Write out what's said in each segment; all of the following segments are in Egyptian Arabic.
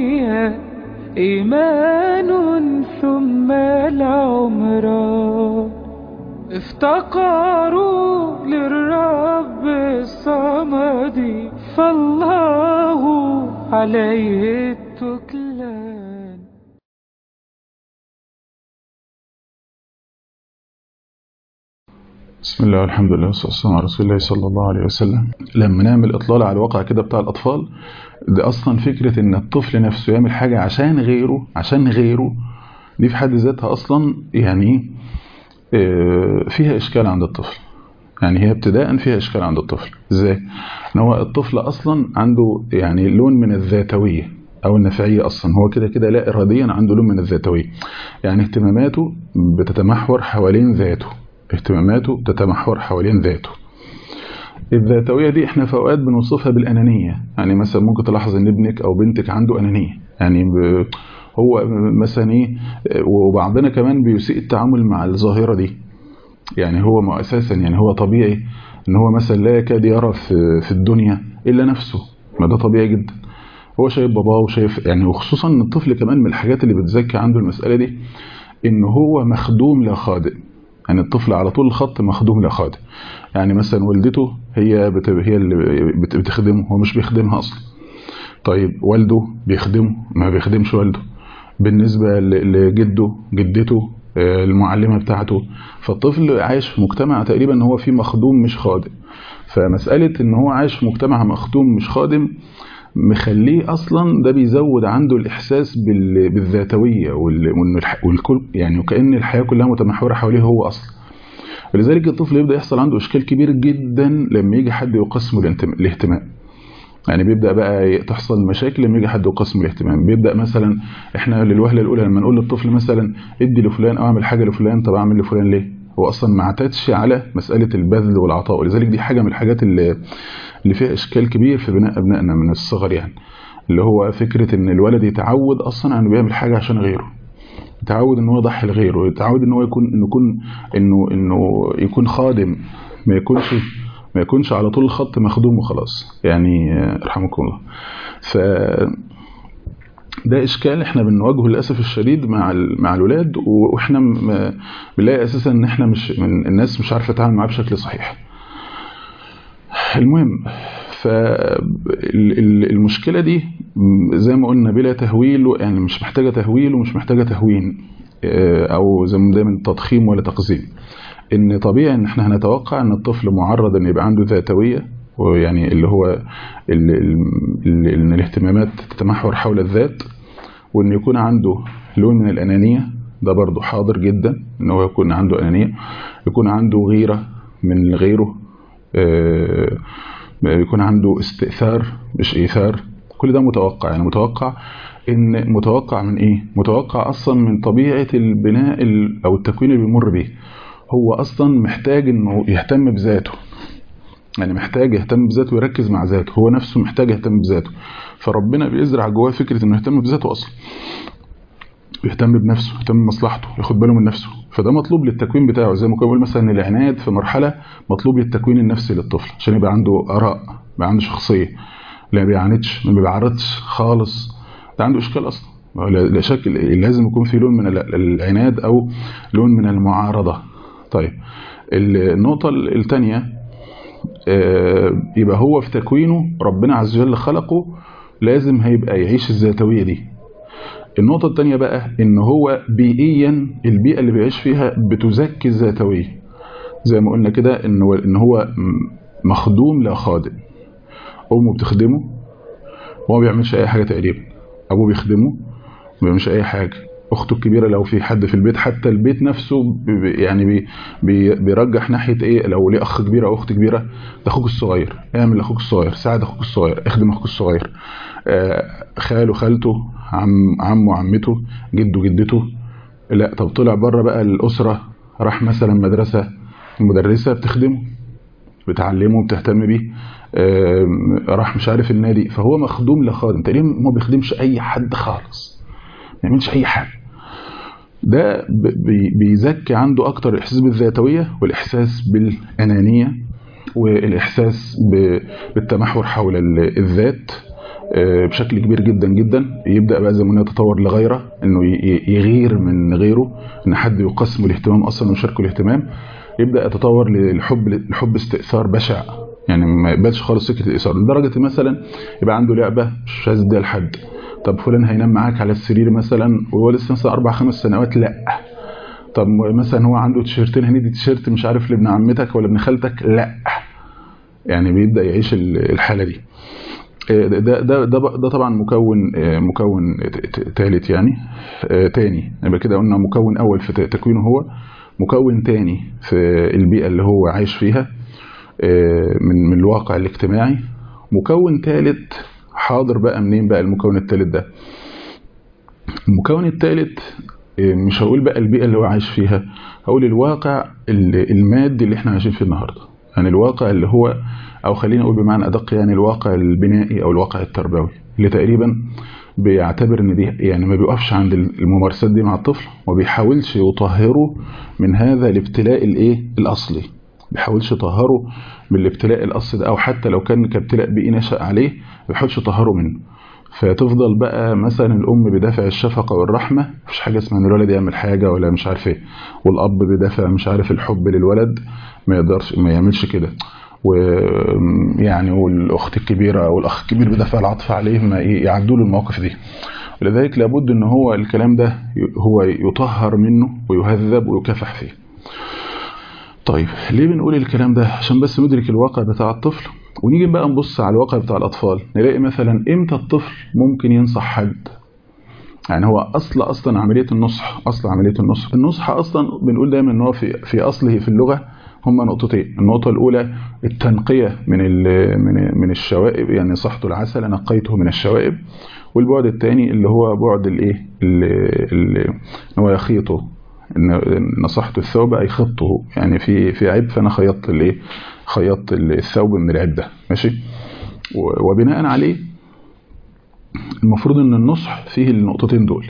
الدنيا إيمان ثم العمر افتقروا للرب الصمد فالله عليه التكلان بسم الله والحمد لله والصلاة والسلام على رسول الله صلى الله عليه وسلم لما نعمل إطلال على الواقع كده بتاع الأطفال ده أصلا فكرة إن الطفل نفسه يعمل حاجة عشان غيره عشان غيره دي في حد ذاتها أصلا يعني آه، فيها إشكال عند الطفل يعني هي ابتداء فيها إشكال عند الطفل إزاي؟ إن هو الطفل أصلا عنده يعني لون من الذاتوية أو النفعية أصلا هو كده كده لا إراديا عنده لون من الذاتوية يعني اهتماماته بتتمحور حوالين ذاته اهتماماته تتمحور حوالين ذاته الذاتوية دي احنا في اوقات بنوصفها بالأنانية يعني مثلا ممكن تلاحظ ان ابنك او بنتك عنده أنانية يعني ب... هو مثلا ايه وبعضنا كمان بيسيء التعامل مع الظاهرة دي يعني هو ما اساسا يعني هو طبيعي ان هو مثلا لا يكاد يرى في, في الدنيا الا نفسه ما ده طبيعي جدا هو شايف باباه وشايف يعني وخصوصا ان الطفل كمان من الحاجات اللي بتزكي عنده المسألة دي ان هو مخدوم لا خادم يعني الطفل على طول الخط مخدوم لا خادم يعني مثلا والدته هي بت... هي اللي بت... بتخدمه هو مش بيخدمها اصلا طيب والده بيخدمه ما بيخدمش والده بالنسبة ل... لجده جدته آه، المعلمة بتاعته فالطفل عايش في مجتمع تقريبا هو فيه مخدوم مش خادم فمسألة ان هو عايش في مجتمع مخدوم مش خادم مخليه اصلا ده بيزود عنده الاحساس بال... بالذاتويه وال... وإن الح... والكل يعني وكأن الحياه كلها متمحوره حواليه هو اصلا ولذلك الطفل يبدا يحصل عنده اشكال كبير جدا لما يجي حد يقسمه الانتم... الاهتمام يعني بيبدا بقى تحصل مشاكل لما يجي حد يقسم الاهتمام بيبدا مثلا احنا للوهله الاولى لما نقول للطفل مثلا ادي لفلان او اعمل حاجه لفلان طب اعمل لفلان ليه هو اصلا ما اعتادش على مساله البذل والعطاء ولذلك دي حاجه من الحاجات اللي اللي فيها اشكال كبير في بناء ابنائنا من الصغر يعني اللي هو فكره ان الولد يتعود اصلا انه بيعمل حاجه عشان غيره يتعود ان هو يضحي لغيره يتعود ان هو يكون انه يكون انه انه يكون خادم ما يكونش ما يكونش على طول الخط مخدوم وخلاص يعني رحمكم الله ف ده اشكال احنا بنواجهه للاسف الشديد مع مع الولاد واحنا بنلاقي اساسا ان احنا مش من الناس مش عارفه تتعامل معاه بشكل صحيح المهم فالمشكله دي زي ما قلنا بلا تهويل يعني مش محتاجه تهويل ومش محتاجه تهوين او زي ما دايما تضخيم ولا تقزيم ان طبيعي ان احنا هنتوقع ان الطفل معرض ان يبقى عنده ذاتويه ويعني اللي هو ان الاهتمامات تتمحور حول الذات وان يكون عنده لون من الانانيه ده برضه حاضر جدا ان هو يكون عنده انانيه يكون عنده غيره من غيره يكون عنده استئثار مش ايثار كل ده متوقع يعني متوقع ان متوقع من ايه متوقع اصلا من طبيعه البناء او التكوين اللي بيمر بيه هو اصلا محتاج انه يهتم بذاته يعني محتاج يهتم بذاته ويركز مع ذاته هو نفسه محتاج يهتم بذاته فربنا بيزرع جواه فكره انه يهتم بذاته اصلا يهتم بنفسه يهتم بمصلحته ياخد باله من نفسه فده مطلوب للتكوين بتاعه زي ما كنا بنقول مثلا ان العناد في مرحله مطلوب للتكوين النفسي للطفل عشان يبقى عنده اراء يبقى عنده شخصيه لا بيعاندش ما بيعرضش خالص ده عنده اشكال اصلا لا شك لازم يكون في لون من العناد او لون من المعارضه طيب النقطه الثانيه يبقى هو في تكوينه ربنا عز وجل خلقه لازم هيبقى يعيش الذاتويه دي النقطة الثانية بقى ان هو بيئيا البيئة اللي بيعيش فيها بتزكي الذاتوية زي ما قلنا كده ان هو ان هو مخدوم لا خادم امه بتخدمه وهو ما بيعملش اي حاجة تقريبا ابوه بيخدمه ما بيعملش اي حاجة اخته الكبيره لو في حد في البيت حتى البيت نفسه يعني بي بي بيرجح ناحيه ايه لو ليه اخ كبير او اخت كبيره ده اخوك الصغير اعمل لاخوك الصغير ساعد اخوك الصغير اخدم اخوك الصغير آه خاله خالته عم عمه عمته جده جدته لا طب طلع بره بقى الاسره راح مثلا مدرسه المدرسه بتخدمه بتعلمه بتهتم بيه آه راح مش عارف النادي فهو مخدوم لخادم تقريبا ما بيخدمش اي حد خالص ما يعملش اي حاجه ده بيزكي عنده اكتر الاحساس بالذاتويه والاحساس بالانانيه والاحساس بالتمحور حول الذات بشكل كبير جدا جدا يبدا بقى زي ما يتطور لغيره انه يغير من غيره ان حد يقسم الاهتمام اصلا ويشاركه الاهتمام يبدا يتطور للحب لحب استئثار بشع يعني ما يقبلش خالص سكه الاثاره لدرجه مثلا يبقى عنده لعبه مش عايز يديها لحد طب فلان هينام معاك على السرير مثلا وهو لسه مثلا اربع خمس سنوات لا طب مثلا هو عنده تيشيرتين هندي تيشيرت مش عارف لابن عمتك ولا ابن خالتك لا يعني بيبدا يعيش الحاله دي ده ده ده ده طبعا مكون مكون ثالث يعني تاني يبقى كده قلنا مكون اول في تكوينه هو مكون تاني في البيئه اللي هو عايش فيها من من الواقع الاجتماعي مكون ثالث حاضر بقى منين بقى المكون الثالث ده المكون الثالث مش هقول بقى البيئه اللي هو عايش فيها هقول الواقع المادي اللي احنا عايشين فيه النهارده يعني الواقع اللي هو او خلينا اقول بمعنى ادق يعني الواقع البنائي او الواقع التربوي اللي تقريبا بيعتبر ان دي يعني ما بيقفش عند الممارسات دي مع الطفل وما بيحاولش يطهره من هذا الابتلاء الايه الاصلي بيحاولش يطهره من الابتلاء الاصلي ده او حتى لو كان كابتلاء بيئي نشا عليه ما بيحاولش يطهره منه فتفضل بقى مثلا الام بدافع الشفقه والرحمه مفيش حاجه اسمها ان الولد يعمل حاجه ولا مش عارف ايه والاب بدافع مش عارف الحب للولد ما يقدرش ما يعملش كده ويعني والاخت الكبيره او الاخ الكبير بدافع العطف عليه ما يعدوا له المواقف دي ولذلك لابد ان هو الكلام ده هو يطهر منه ويهذب ويكافح فيه طيب ليه بنقول الكلام ده عشان بس ندرك الواقع بتاع الطفل ونيجي بقى نبص على الواقع بتاع الاطفال نلاقي مثلا امتى الطفل ممكن ينصح حد يعني هو اصل اصلا عمليه النصح اصل عمليه النصح النصح اصلا بنقول دايما ان هو في في اصله في اللغه هما نقطتين النقطه الاولى التنقيه من من من الشوائب يعني نصحت العسل نقيته من الشوائب والبعد الثاني اللي هو بعد الايه اللي هو يخيطه ان نصحت الثوب اي خطه يعني في في عيب فانا خيطت الايه خيطت الثوب من العيب ده ماشي وبناء عليه المفروض ان النصح فيه النقطتين دول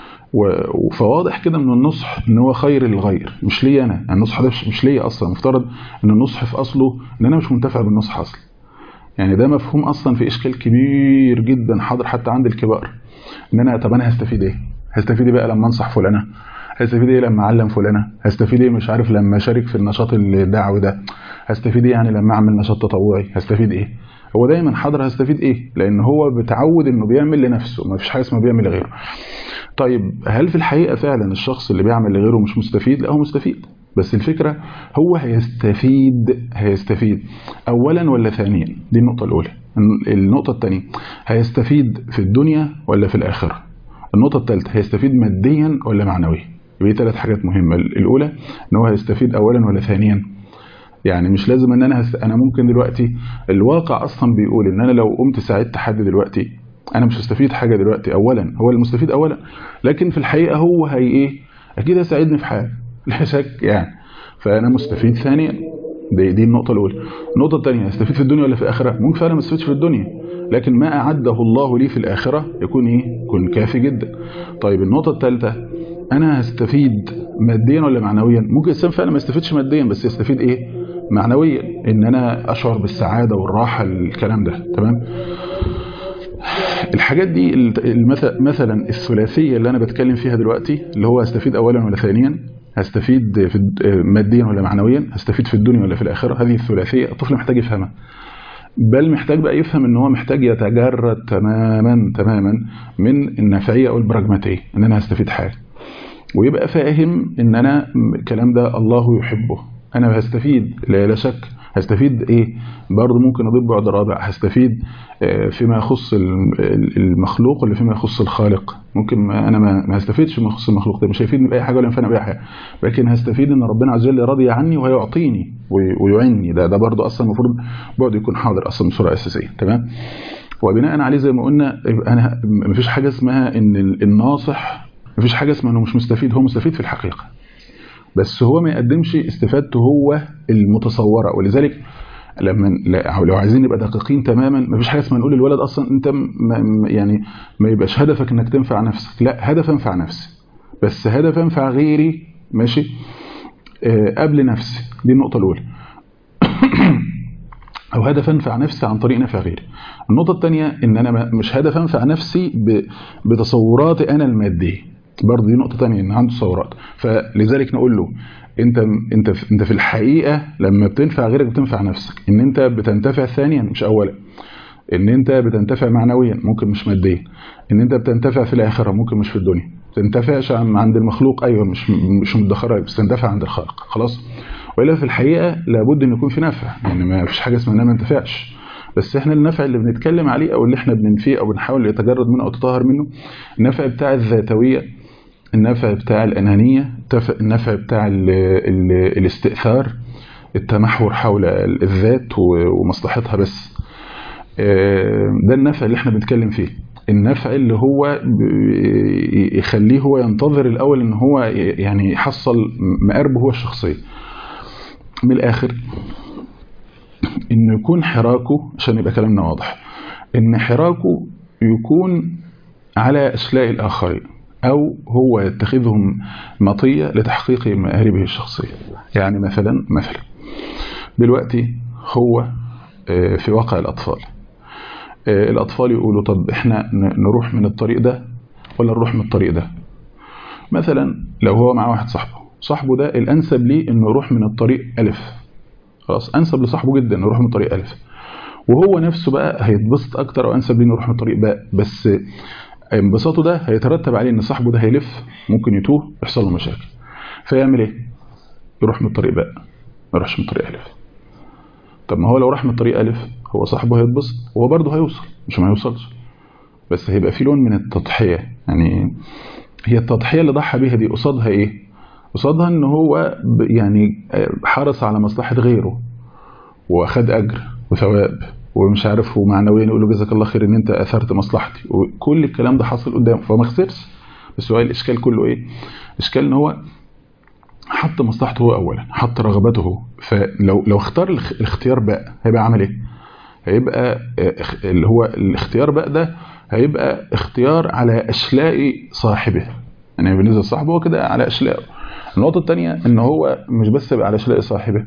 فواضح كده من النصح ان هو خير للغير مش ليا انا يعني النصح ده مش ليا اصلا مفترض ان النصح في اصله ان انا مش منتفع بالنصح اصلا يعني ده مفهوم اصلا في اشكال كبير جدا حاضر حتى عند الكبار ان انا طب انا هستفيد ايه هستفيد ايه بقى لما انصح فلانه هستفيد ايه لما اعلم فلانه هستفيد ايه مش عارف لما اشارك في النشاط الدعوي ده هستفيد ايه يعني لما اعمل نشاط تطوعي هستفيد ايه هو دايما حاضر هستفيد ايه لان هو بتعود انه بيعمل لنفسه ما فيش حاجه اسمها بيعمل لغيره طيب هل في الحقيقه فعلا الشخص اللي بيعمل لغيره مش مستفيد لا هو مستفيد بس الفكره هو هيستفيد هيستفيد اولا ولا ثانيا دي النقطه الاولى النقطه الثانيه هيستفيد في الدنيا ولا في الاخره النقطه الثالثه هيستفيد ماديا ولا معنويا يبقى ثلاث حاجات مهمه الاولى ان هو هيستفيد اولا ولا ثانيا يعني مش لازم ان انا هست... انا ممكن دلوقتي الواقع اصلا بيقول ان انا لو قمت ساعدت حد دلوقتي انا مش هستفيد حاجه دلوقتي اولا هو المستفيد اولا لكن في الحقيقه هو هي ايه اكيد هيساعدني في حاجه لا شك يعني فانا مستفيد ثانيا دي دي النقطه الاولى النقطه الثانيه هستفيد في الدنيا ولا في الاخره ممكن فعلا ما استفيدش في الدنيا لكن ما اعده الله لي في الاخره يكون ايه يكون كافي جدا طيب النقطه الثالثه انا هستفيد ماديا ولا معنويا ممكن الانسان فعلا ما يستفيدش ماديا بس يستفيد ايه معنويا ان انا اشعر بالسعاده والراحه الكلام ده تمام الحاجات دي مثلا الثلاثيه اللي انا بتكلم فيها دلوقتي اللي هو هستفيد اولا ولا ثانيا هستفيد في ماديا ولا معنويا هستفيد في الدنيا ولا في الاخره هذه الثلاثيه الطفل محتاج يفهمها بل محتاج بقى يفهم ان هو محتاج يتجرد تماما تماما من النفعيه او البراجماتيه ان انا هستفيد حاجه ويبقى فاهم ان انا الكلام ده الله يحبه انا هستفيد لا, لا شك هستفيد ايه برضه ممكن اضيف بعد رابع هستفيد فيما يخص المخلوق ولا فيما يخص الخالق ممكن انا ما هستفيدش فيما يخص المخلوق ده مش هيفيدني باي حاجه ولا ينفعني باي حاجه لكن هستفيد ان ربنا عز وجل راضي عني وهيعطيني ويعني ده ده برضه اصلا المفروض بعد يكون حاضر اصلا بصوره اساسيه تمام وبناء عليه زي ما قلنا انا مفيش حاجه اسمها ان الناصح مفيش حاجه اسمها انه مش مستفيد هو مستفيد في الحقيقه بس هو ما يقدمش استفادته هو المتصوره ولذلك لما لو عايزين نبقى دقيقين تماما ما فيش حاجه اسمها نقول للولد اصلا انت ما يعني ما يبقاش هدفك انك تنفع نفسك لا هدف انفع نفسي بس هدف انفع غيري ماشي آه قبل نفسي دي النقطه الاولى او هدف انفع نفسي عن طريق نفع غيري النقطه الثانيه ان انا مش هدف انفع نفسي بتصوراتي انا الماديه برضه دي نقطه ثانيه ان عنده تصورات فلذلك نقول له انت انت انت في الحقيقه لما بتنفع غيرك بتنفع نفسك ان انت بتنتفع ثانيا مش اولا ان انت بتنتفع معنويا ممكن مش ماديا ان انت بتنتفع في الاخره ممكن مش في الدنيا تنتفعش عند المخلوق ايوه مش مش مدخره بس تنتفع عند الخالق خلاص والا في الحقيقه لابد ان يكون في نفع يعني ما فيش حاجه اسمها ان ما انتفعش بس احنا النفع اللي بنتكلم عليه او اللي احنا بننفيه او بنحاول نتجرد منه او نتطهر منه النفع بتاع الذاتويه النفع بتاع الانانيه النفع بتاع ال ال الاستئثار التمحور حول الذات ومصلحتها بس ده النفع اللي احنا بنتكلم فيه النفع اللي هو يخليه هو ينتظر الاول ان هو يعني يحصل مقاربه هو الشخصيه من الاخر انه يكون حراكه عشان يبقى كلامنا واضح ان حراكه يكون على اشلاء الاخرين او هو يتخذهم مطيه لتحقيق مآربه الشخصيه يعني مثلا مثلا دلوقتي هو في واقع الاطفال الأطفال يقولوا طب إحنا نروح من الطريق ده ولا نروح من الطريق ده مثلا لو هو مع واحد صاحبه صاحبه ده الأنسب ليه إنه يروح من الطريق ألف خلاص أنسب لصاحبه جدا إنه يروح من الطريق ألف وهو نفسه بقى هيتبسط أكتر أو أنسب ليه إنه يروح من الطريق باء بس انبساطه ده هيترتب عليه إن صاحبه ده هيلف ممكن يتوه يحصل له مشاكل فيعمل إيه؟ يروح من الطريق باء ما يروحش من الطريق ألف طب ما هو لو راح من الطريق ألف هو صاحبه هيتبسط وهو برضه هيوصل مش ما هيوصلش بس هيبقى في لون من التضحية يعني هي التضحية اللي ضحى بيها دي قصادها ايه قصادها ان هو يعني حرص على مصلحة غيره واخد اجر وثواب ومش عارف ومعنويا يقول له جزاك الله خير ان انت اثرت مصلحتي وكل الكلام ده حصل قدامه فهو ما خسرش بس هو الاشكال كله ايه الاشكال ان هو حط مصلحته هو اولا حط رغبته هو فلو لو اختار الاختيار بقى هيبقى عمل ايه هيبقى اللي هو الاختيار بقى ده هيبقى اختيار على اشلاء صاحبه يعني بالنسبه لصاحبه هو كده على اشلاء النقطه الثانيه ان هو مش بس يبقى على اشلاء صاحبه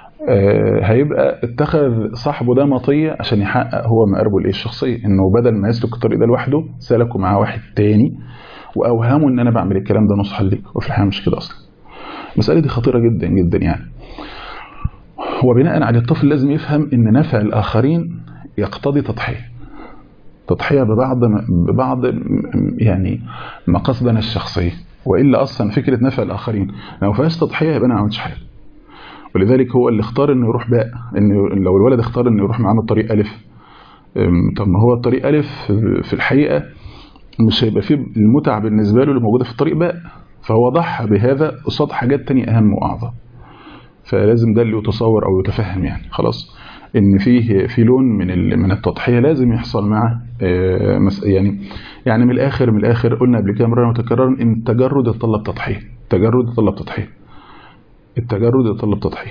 هيبقى اتخذ صاحبه ده مطيه عشان يحقق هو مقاربه الايه الشخصيه انه بدل ما يسلك الطريق ده لوحده سلكه معاه واحد تاني واوهمه ان انا بعمل الكلام ده نصحا ليك وفي الحقيقه مش كده اصلا المساله دي خطيره جدا جدا يعني وبناء على الطفل لازم يفهم ان نفع الاخرين يقتضي تضحيه تضحيه ببعض ببعض يعني مقاصدنا الشخصيه والا اصلا فكره نفع الاخرين لو ما فيهاش تضحيه يبقى انا ما عملتش حاجه ولذلك هو اللي اختار انه يروح باء انه لو الولد اختار انه يروح معانا الطريق الف طب ما هو الطريق الف في الحقيقه مش هيبقى فيه المتعه بالنسبه له اللي موجوده في الطريق باء فهو ضحى بهذا قصاد حاجات تانية اهم واعظم فلازم ده اللي يتصور او يتفهم يعني خلاص ان فيه في لون من من التضحيه لازم يحصل مع يعني يعني من الاخر من الاخر قلنا قبل كده مره متكررا ان التجرد يتطلب تضحيه التجرد يتطلب تضحيه التجرد يتطلب تضحيه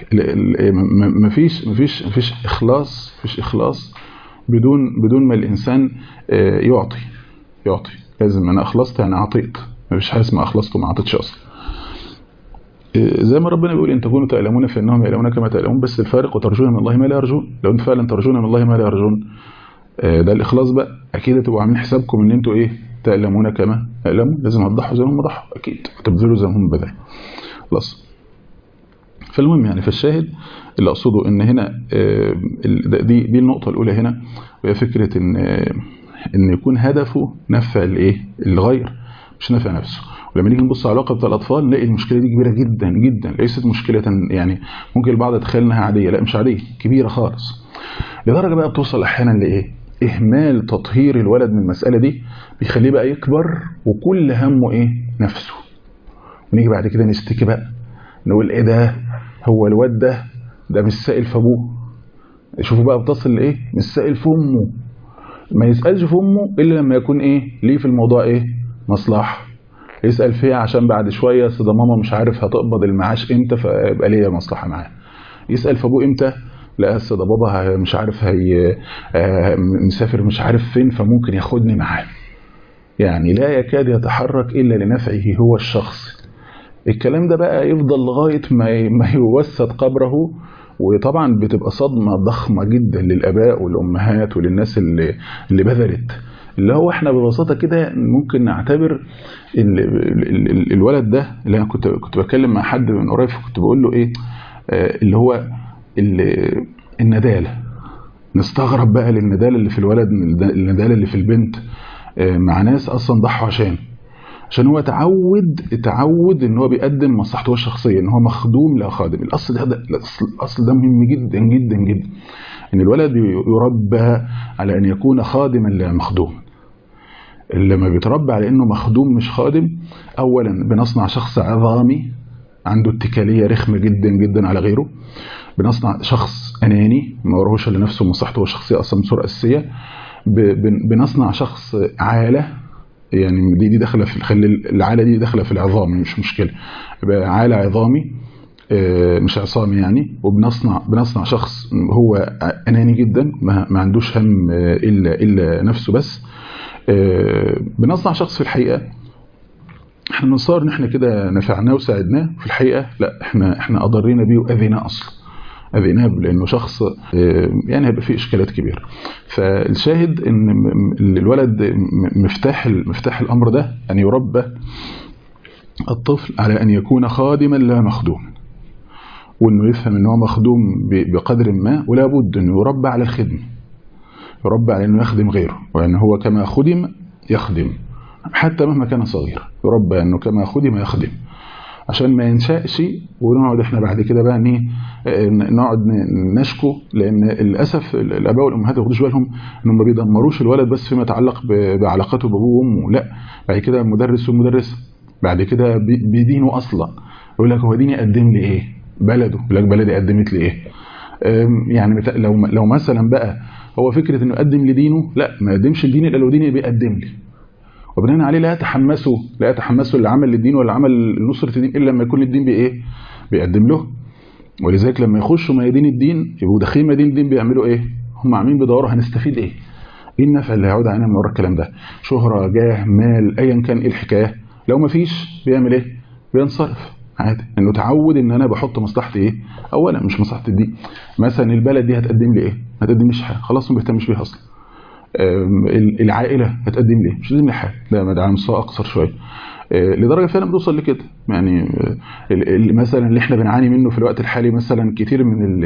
مفيش مفيش مفيش اخلاص مفيش اخلاص بدون بدون ما الانسان يعطي يعطي لازم انا اخلصت يعني اعطيت مفيش حاجه اسمها اخلصت وما اعطيتش اصلا زي ما ربنا بيقول ان تكونوا تعلمون فانهم يعلمون كما تعلمون بس الفارق وترجون من الله ما لا يرجون لو انتم فعلا ترجون من الله ما لا يرجون ده الاخلاص بقى اكيد هتبقوا عاملين حسابكم ان انتوا ايه تعلمون كما تعلمون لازم هتضحوا زي ما هم ضحوا اكيد وتبذلوا زي ما هم بذلوا خلاص فالمهم يعني فالشاهد اللي اقصده ان هنا دي دي النقطه الاولى هنا وهي فكره ان ان يكون هدفه نفع الايه الغير مش نفع نفسه ولما نيجي نبص على العلاقه بتاع الاطفال نلاقي المشكله دي كبيره جدا جدا ليست مشكله يعني ممكن البعض يتخيل انها عاديه لا مش عاديه كبيره خالص لدرجه بقى بتوصل احيانا لايه اهمال تطهير الولد من المساله دي بيخليه بقى يكبر وكل همه ايه نفسه ونيجي بعد كده نشتكي بقى نقول ايه ده هو الواد ده ده مش سائل في ابوه شوفوا بقى بتصل لايه مش سائل في امه ما يسالش في امه الا لما يكون ايه ليه في الموضوع ايه مصلحه يسال فيها عشان بعد شويه اصل ده ماما مش عارف هتقبض المعاش امتى فيبقى ليا مصلحه معاه يسال في ابوه امتى لا اصل ده بابا مش عارف هي مسافر مش عارف فين فممكن ياخدني معاه يعني لا يكاد يتحرك الا لنفعه هو الشخصي الكلام ده بقى يفضل لغايه ما ما يوسد قبره وطبعا بتبقى صدمه ضخمه جدا للاباء والامهات وللناس اللي اللي بذلت اللي هو احنا ببساطه كده ممكن نعتبر ال ال ال الولد ده اللي انا كنت كنت بتكلم مع حد من قريب كنت بقول له ايه آه اللي هو النداله نستغرب بقى للنداله اللي في الولد النداله اللي في البنت آه مع ناس اصلا ضحوا عشان عشان هو تعود تعود ان هو بيقدم مصلحته الشخصيه ان هو مخدوم لا خادم الاصل ده, ده الاصل, الأصل ده مهم جدا جدا جدا ان الولد يربى على ان يكون خادما لا مخدوم لما بيتربى على انه مخدوم مش خادم اولا بنصنع شخص عظامي عنده اتكاليه رخمه جدا جدا على غيره بنصنع شخص اناني ما وراهوش الا نفسه ومصلحته الشخصيه اصلا بصوره اساسيه بنصنع شخص عاله يعني دي دي داخله في خلي العاله دي داخله في العظام مش مشكله يبقى عاله عظامي مش عصامي يعني وبنصنع بنصنع شخص هو اناني جدا ما عندوش هم الا الا نفسه بس بنصنع شخص في الحقيقه احنا بنصار ان احنا كده نفعناه وساعدناه في الحقيقه لا احنا احنا اضرينا بيه واذيناه اصلا اذيناه لانه شخص يعني هيبقى فيه اشكالات كبيره فالشاهد ان الولد مفتاح مفتاح الامر ده ان يربى الطفل على ان يكون خادما لا مخدوما وانه يفهم ان هو مخدوم بقدر ما ولا بد انه يربى على الخدمه يربى على انه يخدم غيره وان هو كما خدم يخدم حتى مهما كان صغير يربى انه كما خدم يخدم عشان ما ينشأش ونقعد احنا بعد كده بقى ايه نقعد نشكو لان للاسف الاباء والامهات ما ياخدوش بالهم انهم ما بيدمروش الولد بس فيما يتعلق بعلاقته بابوه وامه لا بعد كده المدرس والمدرسه بعد كده بدينه اصلا يقول لك هو ديني قدم لي ايه بلده يقول لك بلدي قدمت لي ايه يعني لو لو مثلا بقى هو فكره انه يقدم لدينه لا ما يقدمش الدين الا لو ديني بيقدم لي وبناء عليه لا يتحمسوا لا يتحمسوا لعمل للدين ولا عمل لنصرة الدين إلا لما يكون الدين بإيه بيقدم له ولذلك لما يخشوا ميادين الدين يبقوا داخلين ميادين الدين بيعملوا إيه هم عاملين بيدوروا هنستفيد إيه إيه النفع اللي هيعود علينا من ورا الكلام ده شهرة جاه مال أيا كان إيه الحكاية لو ما فيش بيعمل إيه بينصرف عادي انه تعود ان انا بحط مصلحتي ايه اولا مش مصلحتي دي مثلا البلد دي هتقدم لي ايه ما تقدمليش حاجه خلاص ما بيهتمش بيها اصلا العائله هتقدم لي مش لازم لي حاجه لا ما ده على مستوى اقصر شويه لدرجه فعلا بتوصل لكده يعني مثلا اللي احنا بنعاني منه في الوقت الحالي مثلا كتير من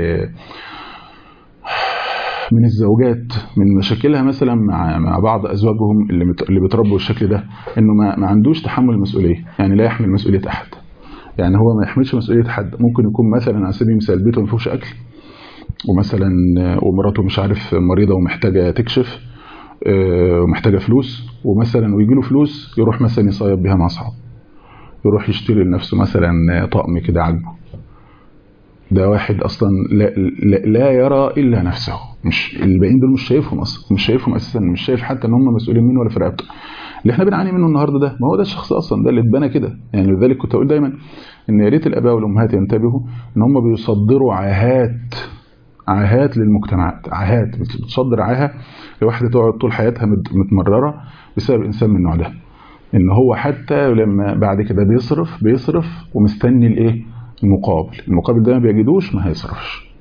من الزوجات من مشاكلها مثلا مع مع بعض ازواجهم اللي اللي بيتربوا بالشكل ده انه ما, ما عندوش تحمل المسؤوليه يعني لا يحمل مسؤوليه احد يعني هو ما يحملش مسؤوليه حد ممكن يكون مثلا على سبيل المثال بيته ما فيهوش اكل ومثلا ومراته مش عارف مريضه ومحتاجه تكشف ومحتاجه فلوس ومثلا ويجي له فلوس يروح مثلا يصيب بيها مع اصحابه يروح يشتري لنفسه مثلا طقم كده عاجبه ده واحد اصلا لا, لا, لا يرى الا نفسه مش الباقيين دول مش شايفهم اصلا مش شايفهم اساسا مش شايف حتى ان هم مسؤولين منه ولا في رقبته اللي احنا بنعاني منه النهارده ده ما هو ده الشخص اصلا ده اللي اتبنى كده يعني لذلك كنت اقول دايما ان يا ريت الاباء والامهات ينتبهوا ان هم بيصدروا عاهات عاهات للمجتمعات عاهات بتصدر عاهه لواحده تقعد طول حياتها متمرره بسبب انسان من النوع ده ان هو حتى لما بعد كده بيصرف بيصرف ومستني الايه المقابل المقابل ده ما بيجدوش ما هيصرفش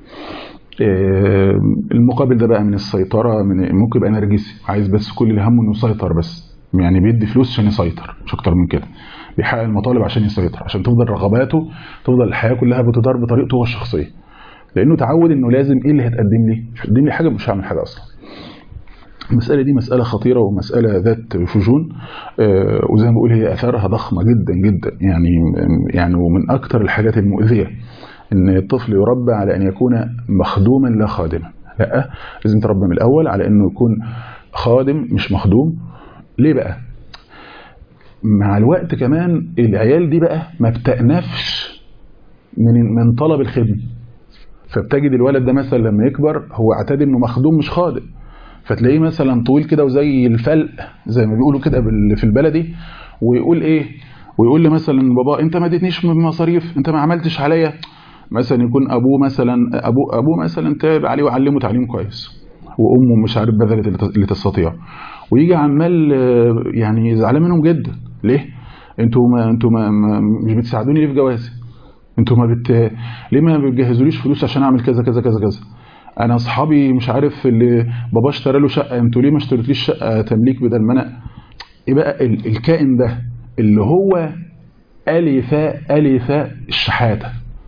المقابل ده بقى من السيطره من ممكن يبقى نرجسي عايز بس كل اللي همه انه يسيطر بس يعني بيدي فلوس عشان يسيطر مش اكتر من كده بيحقق المطالب عشان يسيطر عشان تفضل رغباته تفضل الحياه كلها بتدار بطريقته هو الشخصيه لانه تعود انه لازم ايه اللي هتقدم لي مش هتقدم لي حاجه مش هعمل حاجه اصلا المسألة دي مسألة خطيرة ومسألة ذات فجون آه وزي ما بقول هي أثارها ضخمة جدا جدا يعني يعني ومن أكثر الحاجات المؤذية إن الطفل يربى على أن يكون مخدوما لا خادما لا لازم تربى من الأول على أنه يكون خادم مش مخدوم ليه بقى مع الوقت كمان العيال دي بقى ما بتأنفش من من طلب الخدمه فبتجد الولد ده مثلا لما يكبر هو اعتاد انه مخدوم مش خادم فتلاقيه مثلا طويل كده وزي الفلق زي ما بيقولوا كده في البلدي ويقول ايه ويقول لي مثلا بابا انت ما اديتنيش مصاريف انت ما عملتش عليا مثلا يكون ابوه مثلا ابوه ابوه مثلا تعب عليه وعلمه تعليم كويس وامه مش عارف بذلت اللي تستطيع ويجي عمال يعني زعلان منهم جدا ليه انتوا ما انتوا ما, ما مش بتساعدوني ليه في جوازي انتوا ما بت ليه ما بتجهزوليش فلوس عشان اعمل كذا كذا كذا كذا انا اصحابي مش عارف اللي بابا اشترى له شقه انتوا ليه ما اشتريتليش شقه تمليك بدل ما انا ايه بقى ال- الكائن ده اللي هو الف الف الشحاته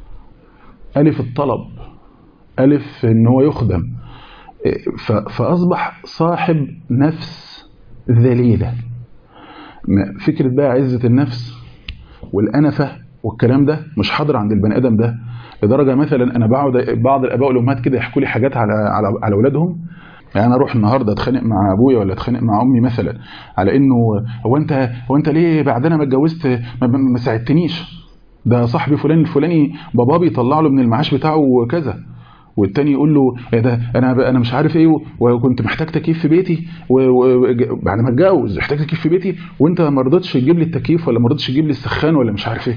الف الطلب الف ان هو يخدم ف- فاصبح صاحب نفس ذليله ما- فكره بقى عزه النفس والانفه والكلام ده مش حاضر عند البني ادم ده لدرجه مثلا انا بقعد بعض الاباء والامهات كده يحكوا لي حاجات على على على اولادهم يعني انا اروح النهارده اتخانق مع ابويا ولا اتخانق مع امي مثلا على انه هو انت هو انت ليه بعد انا ما اتجوزت ما, ما ما ساعدتنيش ده صاحبي فلان الفلاني بابا بيطلع له من المعاش بتاعه كذا والتاني يقول له ايه ده انا انا مش عارف ايه وكنت محتاج تكييف في بيتي وبعد ما اتجوز محتاج تكييف في بيتي وانت ما رضيتش تجيب لي التكييف ولا ما رضيتش تجيب لي السخان ولا مش عارف ايه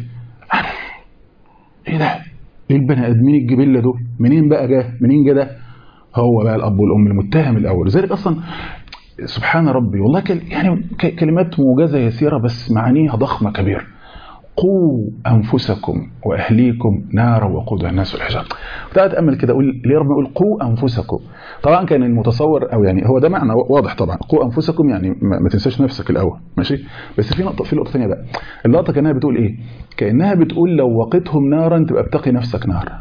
ايه ده ايه البني ادمين الجبله دول منين بقى جه منين جه ده هو بقى الاب والام المتهم الاول لذلك اصلا سبحان ربي والله كل يعني ك- كلمات موجزه يسيره بس معانيها ضخمه كبيره قوا انفسكم واهليكم نارا وقودها الناس والحجاره بدات اتامل كده اقول ليه ربنا يقول قوا انفسكم طبعا كان المتصور او يعني هو ده معنى واضح طبعا قوا انفسكم يعني ما ما تنساش نفسك الاول ماشي بس في نقطه في نقطه ثانيه بقى اللقطه كانها بتقول ايه كانها بتقول لو وقيتهم نارا تبقى بتقي نفسك نارا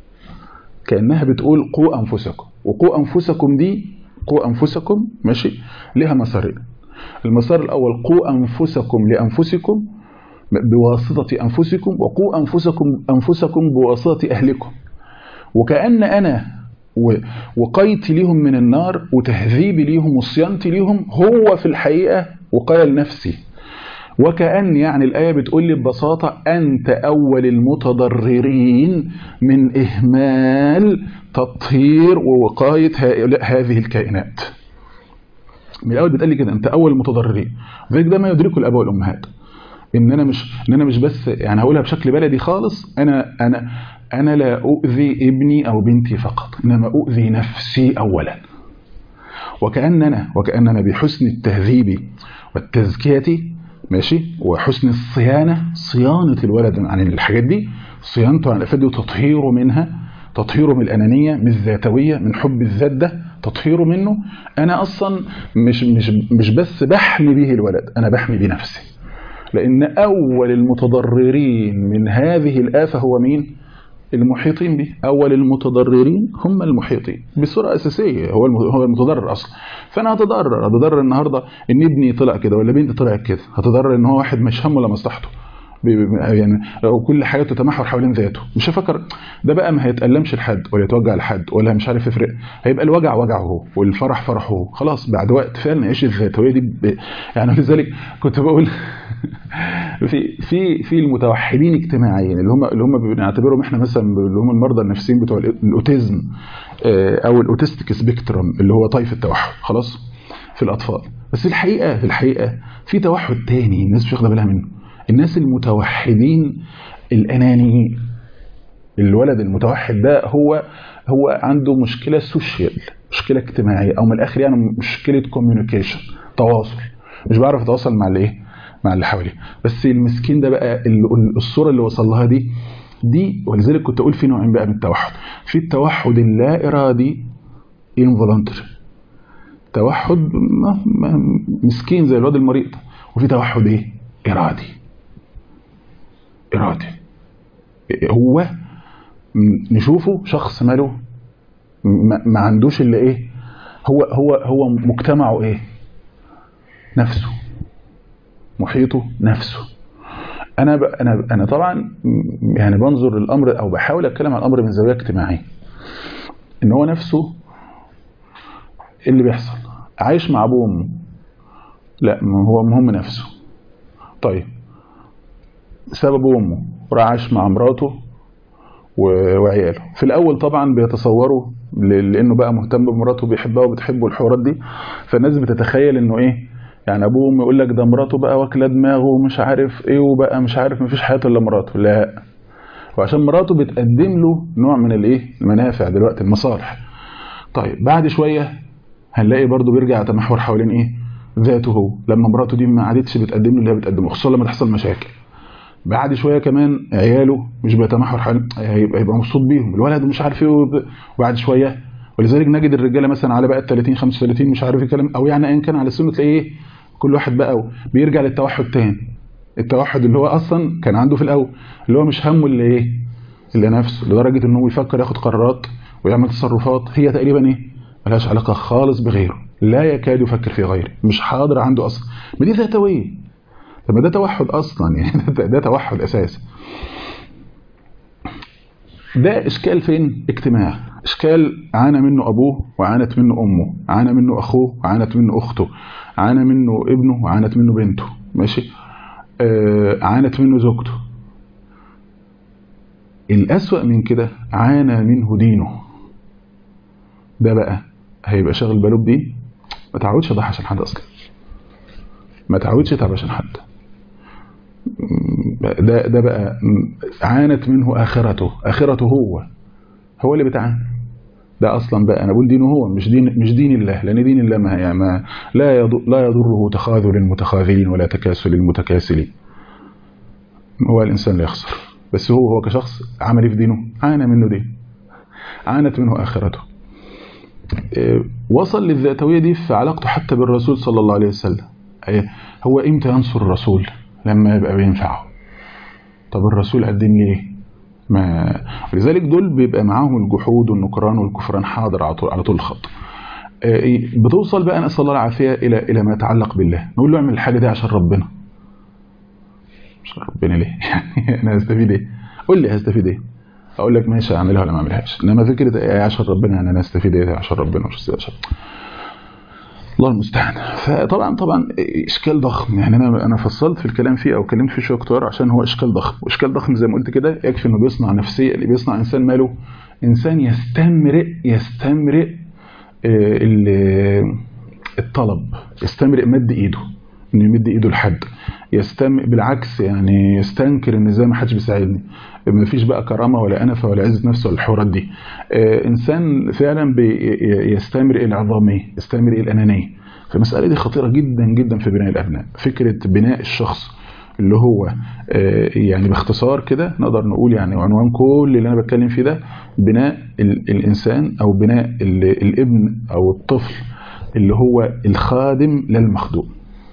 كانها بتقول قوا انفسكم وقوا انفسكم دي قوا انفسكم ماشي لها مسارين المسار الاول قوا انفسكم لانفسكم بواسطه انفسكم وقوا انفسكم انفسكم بواسطه اهلكم وكأن أنا و- وقايتي ليهم من النار وتهذيبي ليهم وصيانتي ليهم هو في الحقيقة وقاية لنفسي وكأن يعني الآية بتقول لي ببساطة أنت أول المتضررين من إهمال تطهير ووقاية هؤلاء- هذه الكائنات من الأول بتقول لي كده أنت أول المتضررين ذلك ده ما يدركه الآباء والأمهات ان انا مش ان انا مش بس يعني هقولها بشكل بلدي خالص انا انا انا لا اؤذي ابني او بنتي فقط انما اؤذي نفسي اولا وكاننا وكاننا بحسن التهذيب والتزكيه ماشي وحسن الصيانه صيانه الولد عن الحاجات دي صيانته عن الافات دي وتطهيره منها تطهيره من الانانيه من الذاتويه من حب الذات ده تطهيره منه انا اصلا مش مش مش بس بحمي به الولد انا بحمي بيه نفسي لأن أول المتضررين من هذه الآفة هو مين؟ المحيطين به أول المتضررين هم المحيطين بصورة أساسية هو الم- هو المتضرر أصلا فأنا هتضرر هتضرر النهاردة إن ابني طلع كده ولا بنتي طلعت كده هتضرر إن هو واحد مش همه ولا مصلحته ب- ب- يعني لو كل حاجته تتمحور حوالين ذاته مش هفكر ده بقى ما هيتألمش لحد ولا يتوجع لحد ولا مش عارف يفرق هيبقى الوجع وجعه هو والفرح فرحه هو خلاص بعد وقت فعلا نعيش الذاتويه دي ب... يعني لذلك كنت بقول في في في المتوحدين اجتماعيا اللي هم اللي هم بنعتبرهم احنا مثلا اللي هم المرضى النفسيين بتوع الاوتيزم آه، او الاوتيستيك سبيكترم اللي هو طيف التوحد خلاص في الاطفال بس الحقيقه في الحقيقه في توحد تاني الناس مش واخده بالها منه الناس المتوحدين الانانيين الولد المتوحد ده هو هو عنده مشكله سوشيال مشكله اجتماعيه او من الاخر يعني مشكله كوميونيكيشن تواصل مش بعرف اتواصل مع الايه مع اللي حواليه بس المسكين ده بقى ال- الصوره اللي وصل لها دي دي ولذلك كنت اقول في نوعين بقى من التوحد في التوحد اللا ارادي involuntary توحد م- م- مسكين زي الواد المريض وفي توحد ايه ارادي ارادي هو م- نشوفه شخص ماله ما, ما عندوش الا ايه هو هو هو مجتمعه ايه نفسه محيطه نفسه انا ب... انا انا طبعا م- يعني بنظر للامر او بحاول اتكلم عن الامر من زاويه اجتماعيه ان هو نفسه إيه اللي بيحصل عايش مع ابوه وامه لا ما هو مهم نفسه طيب ساب ابوه وامه وراح عايش مع مراته و- وعياله في الاول طبعا بيتصوروا ل- لانه بقى مهتم بمراته بيحبها وبتحبه الحوارات دي فالناس بتتخيل انه ايه يعني ابوه وامه يقول لك ده مراته بقى واكله دماغه ومش عارف ايه وبقى مش عارف مفيش حياته الا مراته لا وعشان مراته بتقدم له نوع من الايه المنافع دلوقتي المصالح طيب بعد شويه هنلاقي برضه بيرجع يتمحور حوالين ايه ذاته هو لما مراته دي ما عادتش بتقدم له اللي هي بتقدمه خصوصا لما تحصل مشاكل بعد شويه كمان عياله مش بيتمحور حال هيبقى يبقى مبسوط بيهم الولد مش عارف ايه وب- وبعد شويه ولذلك نجد الرجاله مثلا على بقى 30 35 مش عارف ايه كلام او يعني ايا كان على سنه تلاقيه إيه؟ كل واحد بقى بيرجع للتوحد تاني التوحد اللي هو اصلا كان عنده في الاول اللي هو مش همه اللي ايه اللي نفسه لدرجه انه يفكر ياخد قرارات ويعمل تصرفات هي تقريبا ايه ملهاش علاقه خالص بغيره لا يكاد يفكر في غيره مش حاضر عنده اصلا ما دي ذاتويه طب ما ده توحد اصلا يعني ده, ده توحد اساسا ده اشكال فين اجتماع اشكال عانى منه ابوه وعانت منه امه عانى منه اخوه وعانت منه اخته عانى منه ابنه وعانت منه بنته ماشي آه عانت منه زوجته الأسوأ من كده عانى منه دينه ده بقى هيبقى شاغل باله بدين ما تعودش يضحي عشان حد اصلا ما تعودش يتعب عشان حد ده ده بقى عانت منه اخرته اخرته هو هو اللي بتعاني ده اصلا بقى انا بقول دينه هو مش دين مش دين الله لان دين الله ما, يعني ما لا يضر لا يضره تخاذل المتخاذلين ولا تكاسل المتكاسلين هو الانسان لا يخسر بس هو هو كشخص عمل في دينه عانى منه دين عانت منه اخرته وصل للذاتويه دي في علاقته حتى بالرسول صلى الله عليه وسلم هو امتى ينصر الرسول لما يبقى بينفعه طب الرسول قدم لي ايه ما لذلك دول بيبقى معاهم الجحود والنكران والكفران حاضر على طول على طول الخط بتوصل بقى نسال الله العافيه الى الى ما يتعلق بالله نقول له اعمل الحاجه دي عشان ربنا عشان ربنا ليه انا هستفيد ايه قول لي هستفيد ايه اقول لك ماشي اعملها ولا ما اعملهاش انما فكره ايه عشان ربنا يعني انا استفيد ايه عشان ربنا مش عشان الله المستعان فطبعا طبعا اشكال ضخم يعني انا انا فصلت في الكلام فيه او اتكلمت فيه شويه كتار عشان هو اشكال ضخم واشكال ضخم زي ما قلت كده يكفي انه بيصنع نفسيه اللي بيصنع انسان ماله انسان يستمرئ يستمرئ الطلب يستمرئ مد ايده انه يمد ايده لحد يستم بالعكس يعني يستنكر ان ازاي ما حدش بيساعدني ما فيش بقى كرامه ولا انفه ولا عزه نفس ولا الحوارات دي آه انسان فعلا يستمرئ العظاميه يستمرئ الانانيه فالمساله دي خطيره جدا جدا في بناء الابناء فكره بناء الشخص اللي هو آه يعني باختصار كده نقدر نقول يعني عنوان كل اللي انا بتكلم فيه ده بناء الانسان او بناء الابن او الطفل اللي هو الخادم للمخدوم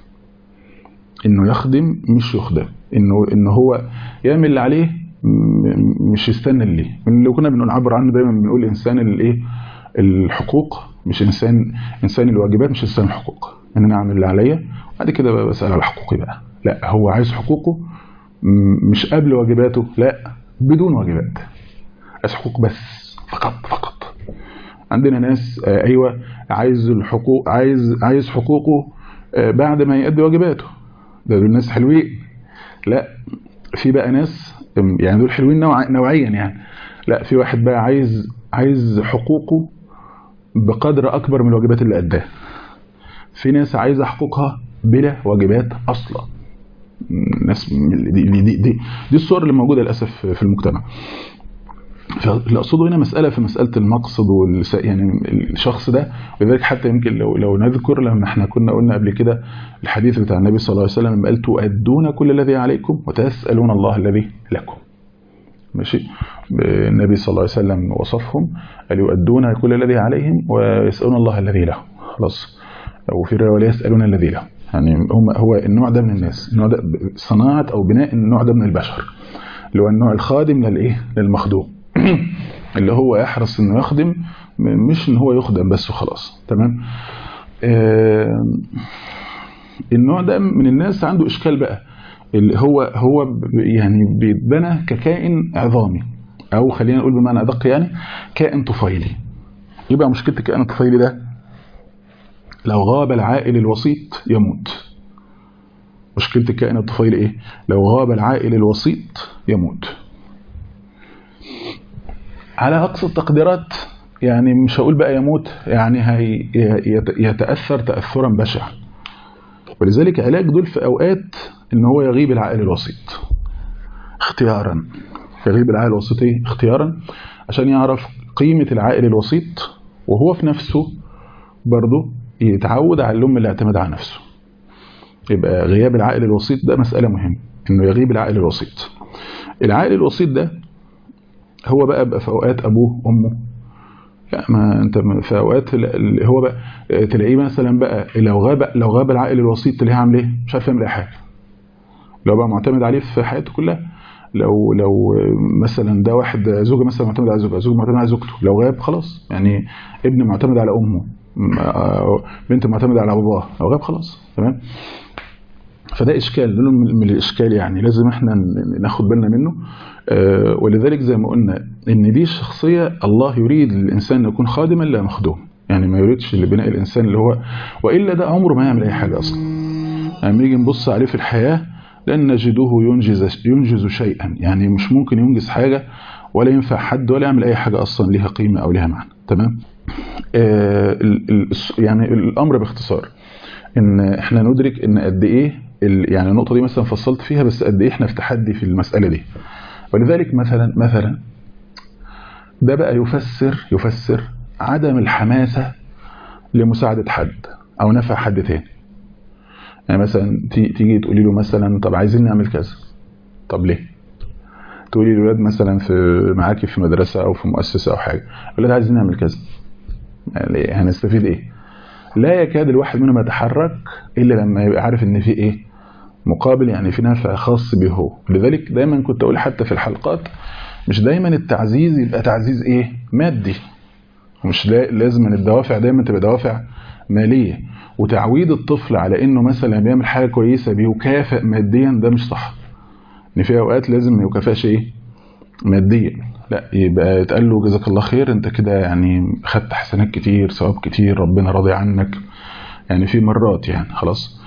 انه يخدم مش يخدم انه ان هو يعمل اللي عليه مش يستنى اللي اللي كنا بنعبر عنه دايما بنقول انسان الايه الحقوق مش انسان انسان الواجبات مش انسان الحقوق ان انا اعمل اللي عليا بعد كده بقى بسال على حقوقي بقى لا هو عايز حقوقه مش قبل واجباته لا بدون واجبات عايز حقوق بس فقط فقط عندنا ناس ايوه عايز الحقوق عايز عايز حقوقه بعد ما يؤدي واجباته ده دول ناس حلوين لا في بقى ناس يعني دول حلوين نوع نوعيا يعني لا في واحد بقى عايز عايز حقوقه بقدر اكبر من الواجبات اللي اداها في ناس عايزه حقوقها بلا واجبات اصلا ناس دي دي دي, دي, دي الصور اللي موجوده للاسف في المجتمع فاللي اقصده هنا مساله في مساله المقصد والس... يعني الشخص ده ولذلك حتى يمكن لو لو نذكر لما احنا كنا قلنا قبل كده الحديث بتاع النبي صلى الله عليه وسلم لما قال تؤدون كل الذي عليكم وتسالون الله الذي لكم ماشي النبي صلى الله عليه وسلم وصفهم قال يؤدون كل الذي عليهم ويسالون الله الذي لهم خلاص وفي روايه ولا يسالون الذي لهم يعني هم هو النوع ده من الناس النوع ده صناعه او بناء النوع ده من البشر اللي هو النوع الخادم للايه للمخدوم اللي هو يحرص انه يخدم مش ان هو يخدم بس وخلاص تمام آه النوع ده من الناس عنده اشكال بقى اللي هو هو يعني بيتبنى ككائن عظامي او خلينا نقول بمعنى ادق يعني كائن طفيلي يبقى مشكله الكائن الطفيلي ده لو غاب العائل الوسيط يموت مشكله الكائن الطفيلي ايه لو غاب العائل الوسيط يموت على أقصى التقديرات يعني مش هقول بقى يموت يعني هي يتأثر تأثرا بشعا ولذلك علاج دول في أوقات إن هو يغيب العائل الوسيط اختيارا يغيب العائل الوسيط ايه اختيارا عشان يعرف قيمة العائل الوسيط وهو في نفسه برضه يتعود على اللوم الاعتماد على نفسه يبقى غياب العائل الوسيط ده مسألة مهمة انه يغيب العائل الوسيط العائل الوسيط ده هو بقى بقى في اوقات ابوه امه لا ما انت في اوقات اللي هو بقى تلاقيه مثلا بقى لو غاب لو غاب العائل الوسيط تلاقيه عامل ايه مش عارف يعمل اي حاجه لو بقى معتمد عليه في حياته كلها لو لو مثلا ده واحد زوجه مثلا معتمد على زوجها زوج معتمد على زوجته لو غاب خلاص يعني ابن معتمد على امه بنت معتمده على باباها لو غاب خلاص تمام فده اشكال لون من الاشكال يعني لازم احنا ناخد بالنا منه ولذلك زي ما قلنا ان دي الشخصيه الله يريد للانسان ان يكون خادما لا مخدوم يعني ما يريدش لبناء الانسان اللي هو والا ده عمره ما يعمل اي حاجه اصلا يعني نيجي نبص عليه في الحياه لن نجده ينجز ينجز شيئا يعني مش ممكن ينجز حاجه ولا ينفع حد ولا يعمل اي حاجه اصلا ليها قيمه او ليها معنى تمام آه يعني الامر باختصار ان احنا ندرك ان قد ايه يعني النقطه دي مثلا فصلت فيها بس قد ايه احنا في تحدي في المساله دي ولذلك مثلا مثلا ده بقى يفسر يفسر عدم الحماسه لمساعده حد او نفع حد تاني يعني مثلا تيجي تقولي له مثلا طب عايزين نعمل كذا طب ليه تقولي للولاد مثلا في معاكي في مدرسه او في مؤسسه او حاجه الولاد عايزين نعمل كذا يعني هنستفيد ايه لا يكاد الواحد منهم يتحرك الا لما يبقى عارف ان في ايه مقابل يعني في نفع خاص به هو لذلك دايما كنت اقول حتى في الحلقات مش دايما التعزيز يبقى تعزيز ايه مادي مش لازم الدوافع دايما تبقى دوافع ماليه وتعويد الطفل على انه مثلا بيعمل حاجه كويسه بيكافئ ماديا ده مش صح ان في اوقات لازم ما يكافئش ايه ماديا لا يبقى يتقال له جزاك الله خير انت كده يعني خدت حسنات كتير ثواب كتير ربنا راضي عنك يعني في مرات يعني خلاص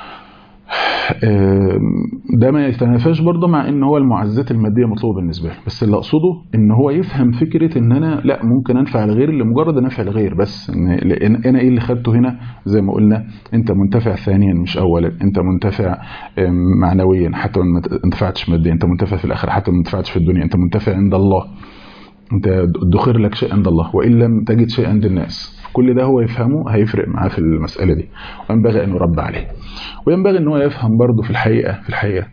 ده ما يتنافاش برضه مع ان هو المعزات الماديه مطلوبه بالنسبه له بس اللي اقصده ان هو يفهم فكره ان انا لا ممكن انفع الغير لمجرد نفع الغير بس ان انا ايه اللي خدته هنا زي ما قلنا انت منتفع ثانيا مش اولا انت منتفع معنويا حتى ما انتفعتش ماديا انت منتفع في الاخره حتى ما انتفعتش في الدنيا انت منتفع عند الله انت ادخر لك شيء عند الله وان لم تجد شيء عند الناس كل ده هو يفهمه هيفرق معاه في المسألة دي وينبغي أن يربى عليه وينبغي أن هو يفهم برضه في الحقيقة في الحقيقة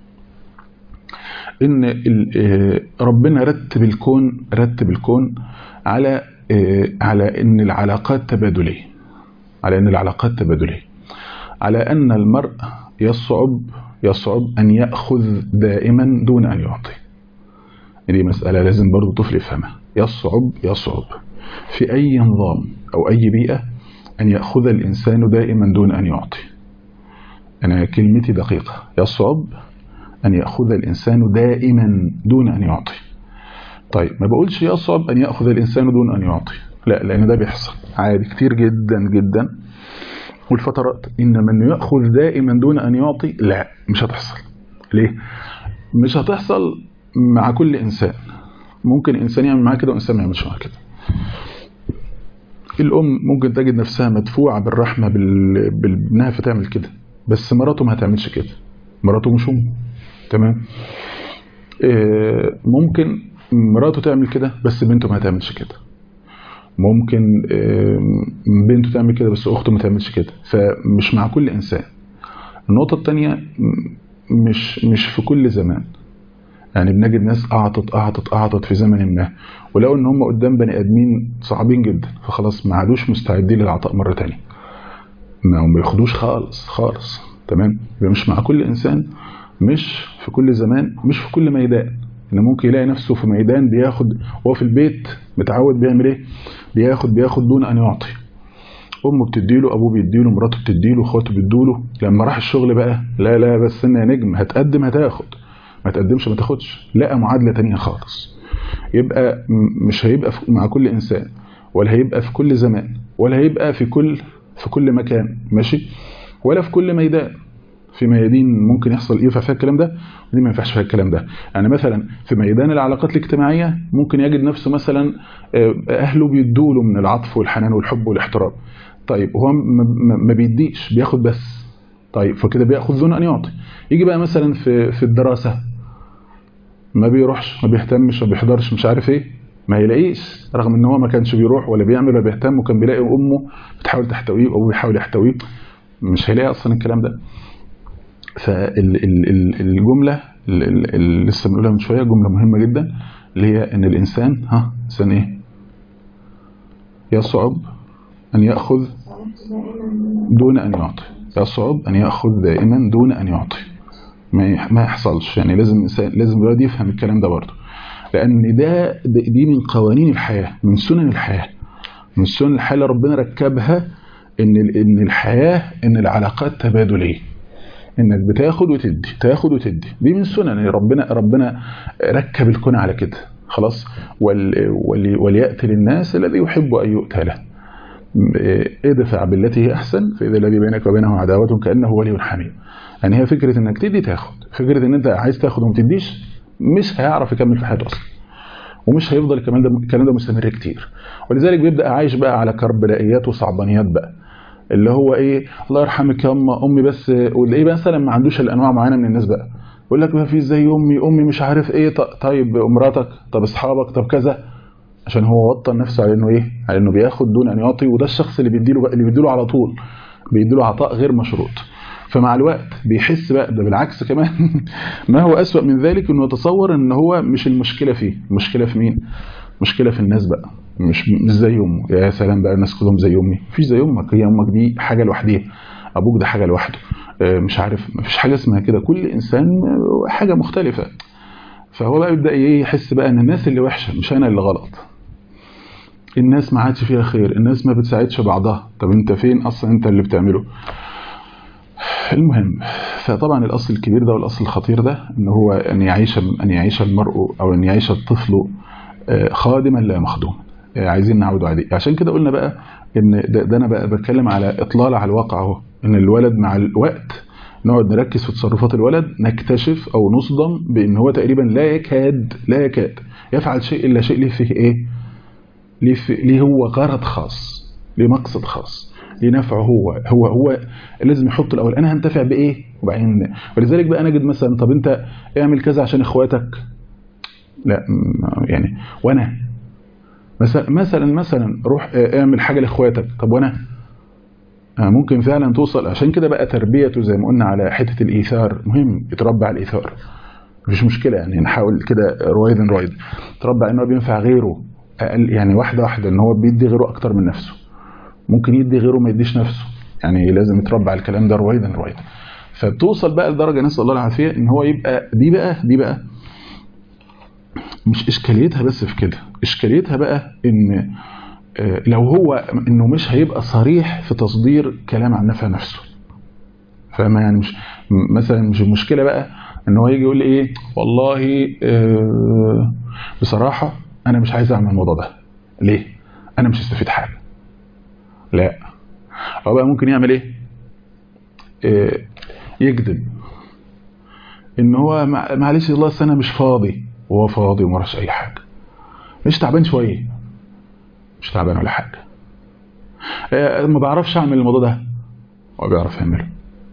إن ربنا رتب الكون رتب الكون على على إن العلاقات تبادلية على إن العلاقات تبادلية على أن المرء يصعب يصعب أن يأخذ دائما دون أن يعطي دي مسألة لازم برضه طفل يفهمها يصعب يصعب في أي نظام أو أي بيئة أن يأخذ الإنسان دائما دون أن يعطي أنا كلمتي دقيقة يصعب أن يأخذ الإنسان دائما دون أن يعطي طيب ما بقولش يصعب أن يأخذ الإنسان دون أن يعطي لا لأن ده بيحصل عادي كتير جدا جدا والفترات إنما أنه يأخذ دائما دون أن يعطي لا مش هتحصل ليه؟ مش هتحصل مع كل إنسان ممكن إنسان يعمل معاه كده وإنسان ما يعملش معاه كده الأم ممكن تجد نفسها مدفوعة بالرحمة بابنها فتعمل كده بس مراته ما هتعملش كده مراته مش أمه تمام ممكن مراته تعمل كده بس بنته ما هتعملش كده ممكن بنته تعمل كده بس أخته ما تعملش كده فمش مع كل إنسان النقطة الثانية مش مش في كل زمان يعني بنجد ناس أعطت أعطت أعطت في زمن ما ولو إن هم قدام بني آدمين صعبين جدا فخلاص ما عادوش مستعدين للعطاء مرة تانية ما بياخدوش خالص خالص تمام يبقى مش مع كل إنسان مش في كل زمان مش في كل ميدان إن ممكن يلاقي نفسه في ميدان بياخد وهو في البيت متعود بيعمل إيه بياخد بياخد دون أن يعطي امه بتديله ابوه بيديله مراته بتديله اخواته بيدوله لما راح الشغل بقى لا لا بس انا يا نجم هتقدم هتاخد ما تقدمش ما تاخدش لقى معادله تانية خالص يبقى مش هيبقى مع كل انسان ولا هيبقى في كل زمان ولا هيبقى في كل في كل مكان ماشي ولا في كل ميدان في ميادين ممكن يحصل ايه فيها الكلام ده ودي ما ينفعش فيها الكلام ده يعني مثلا في ميدان العلاقات الاجتماعيه ممكن يجد نفسه مثلا اهله بيدوا له من العطف والحنان والحب والاحترام طيب هو ما بيديش بياخد بس طيب فكده بياخذ دون ان يعطي يجي بقى مثلا في في الدراسه ما بيروحش ما بيهتمش ما بيحضرش مش عارف ايه ما يلاقيش رغم ان هو ما كانش بيروح ولا بيعمل ولا بيهتم وكان بيلاقي امه بتحاول تحتويه وابوه بيحاول يحتويه مش هيلاقي اصلا الكلام ده فالجملة اللي لسه بنقولها من شوية جملة مهمة جدا اللي هي ان الانسان ها انسان ايه يصعب ان يأخذ دون ان يعطي يصعب ان يأخذ دائما دون ان يعطي ما ما يحصلش يعني لازم الانسان لازم الولد يفهم الكلام ده برضه لان ده دي من قوانين الحياة من سنن الحياة من سنن الحياة اللي ربنا ركبها ان ان الحياة ان العلاقات تبادليه انك بتاخد وتدي تاخد وتدي دي من سنن يعني ربنا ربنا ركب الكون على كده خلاص ول ول وليأتي للناس الذي يحب أن يؤتى له ادفع بالتي هي أحسن فإذا الذي بينك وبينه عداوة كأنه ولي حميم يعني هي فكرة انك تدي تاخد فكرة ان انت عايز تاخد وما تديش مش هيعرف يكمل في حياته اصلا ومش هيفضل الكلام ده الكلام ده مستمر كتير ولذلك بيبدأ عايش بقى على كربلائيات وصعبانيات بقى اللي هو ايه الله يرحمك يا اما امي بس وتلاقيه مثلا ما عندوش الانواع معينه من الناس بقى يقول لك ما في زي امي امي مش عارف ايه طيب مراتك طب اصحابك طب كذا عشان هو وطن نفسه على انه ايه على انه بياخد دون ان يعطي وده الشخص اللي بيديله اللي بيديله على طول بيديله عطاء غير مشروط فمع الوقت بيحس بقى ده بالعكس كمان ما هو أسوأ من ذلك انه يتصور ان هو مش المشكله فيه المشكله في مين مشكله في الناس بقى مش مش زي امه يا سلام بقى الناس كلهم زي امي مفيش زي امك هي امك دي حاجه لوحديها ابوك ده حاجه لوحده مش عارف مفيش حاجه اسمها كده كل انسان حاجه مختلفه فهو بقى يبدا يحس بقى ان الناس اللي وحشه مش انا اللي غلط الناس ما عادش فيها خير الناس ما بتساعدش بعضها طب انت فين اصلا انت اللي بتعمله المهم فطبعا الاصل الكبير ده والاصل الخطير ده ان هو ان يعيش ان يعيش المرء او ان يعيش الطفل خادما لا مخدوما عايزين نعود عليه عشان كده قلنا بقى ان ده, ده انا بقى بتكلم على اطلال على الواقع اهو ان الولد مع الوقت نقعد نركز في تصرفات الولد نكتشف او نصدم بان هو تقريبا لا يكاد لا يكاد يفعل شيء الا شيء ليه فيه ايه ليه, فيه ليه هو غرض خاص ليه مقصد خاص ليه نفعه هو هو هو لازم يحط الاول انا هنتفع بايه وبعدين ولذلك بقى نجد مثلا طب انت اعمل كذا عشان اخواتك لا يعني وانا مثلا مثلا مثلا روح اعمل حاجه لاخواتك طب وانا ممكن فعلا توصل عشان كده بقى تربيته زي ما قلنا على حته الايثار مهم يتربى على الايثار مفيش مشكله يعني نحاول كده رويدا رويد تربى انه بينفع غيره اقل يعني واحده واحده ان هو بيدي غيره اكتر من نفسه ممكن يدي غيره ما يديش نفسه يعني لازم يتربى على الكلام ده رويدا رويدا فبتوصل بقى لدرجه نسال الله العافيه ان هو يبقى دي بقى دي بقى مش اشكاليتها بس في كده اشكاليتها بقى ان لو هو انه مش هيبقى صريح في تصدير كلام عن نفع نفسه فما يعني مش مثلا مش المشكله بقى ان هو يجي يقول لي ايه والله اه بصراحه انا مش عايز اعمل الموضوع ده ليه انا مش هستفيد حاجه لا هو بقى ممكن يعمل ايه اه يكذب ان هو معلش الله انا مش فاضي وهو فاضي وما راش اي حاجه مش تعبان شويه مش تعبان ولا حاجه اه ما بعرفش اعمل الموضوع ده هو بيعرف يعمله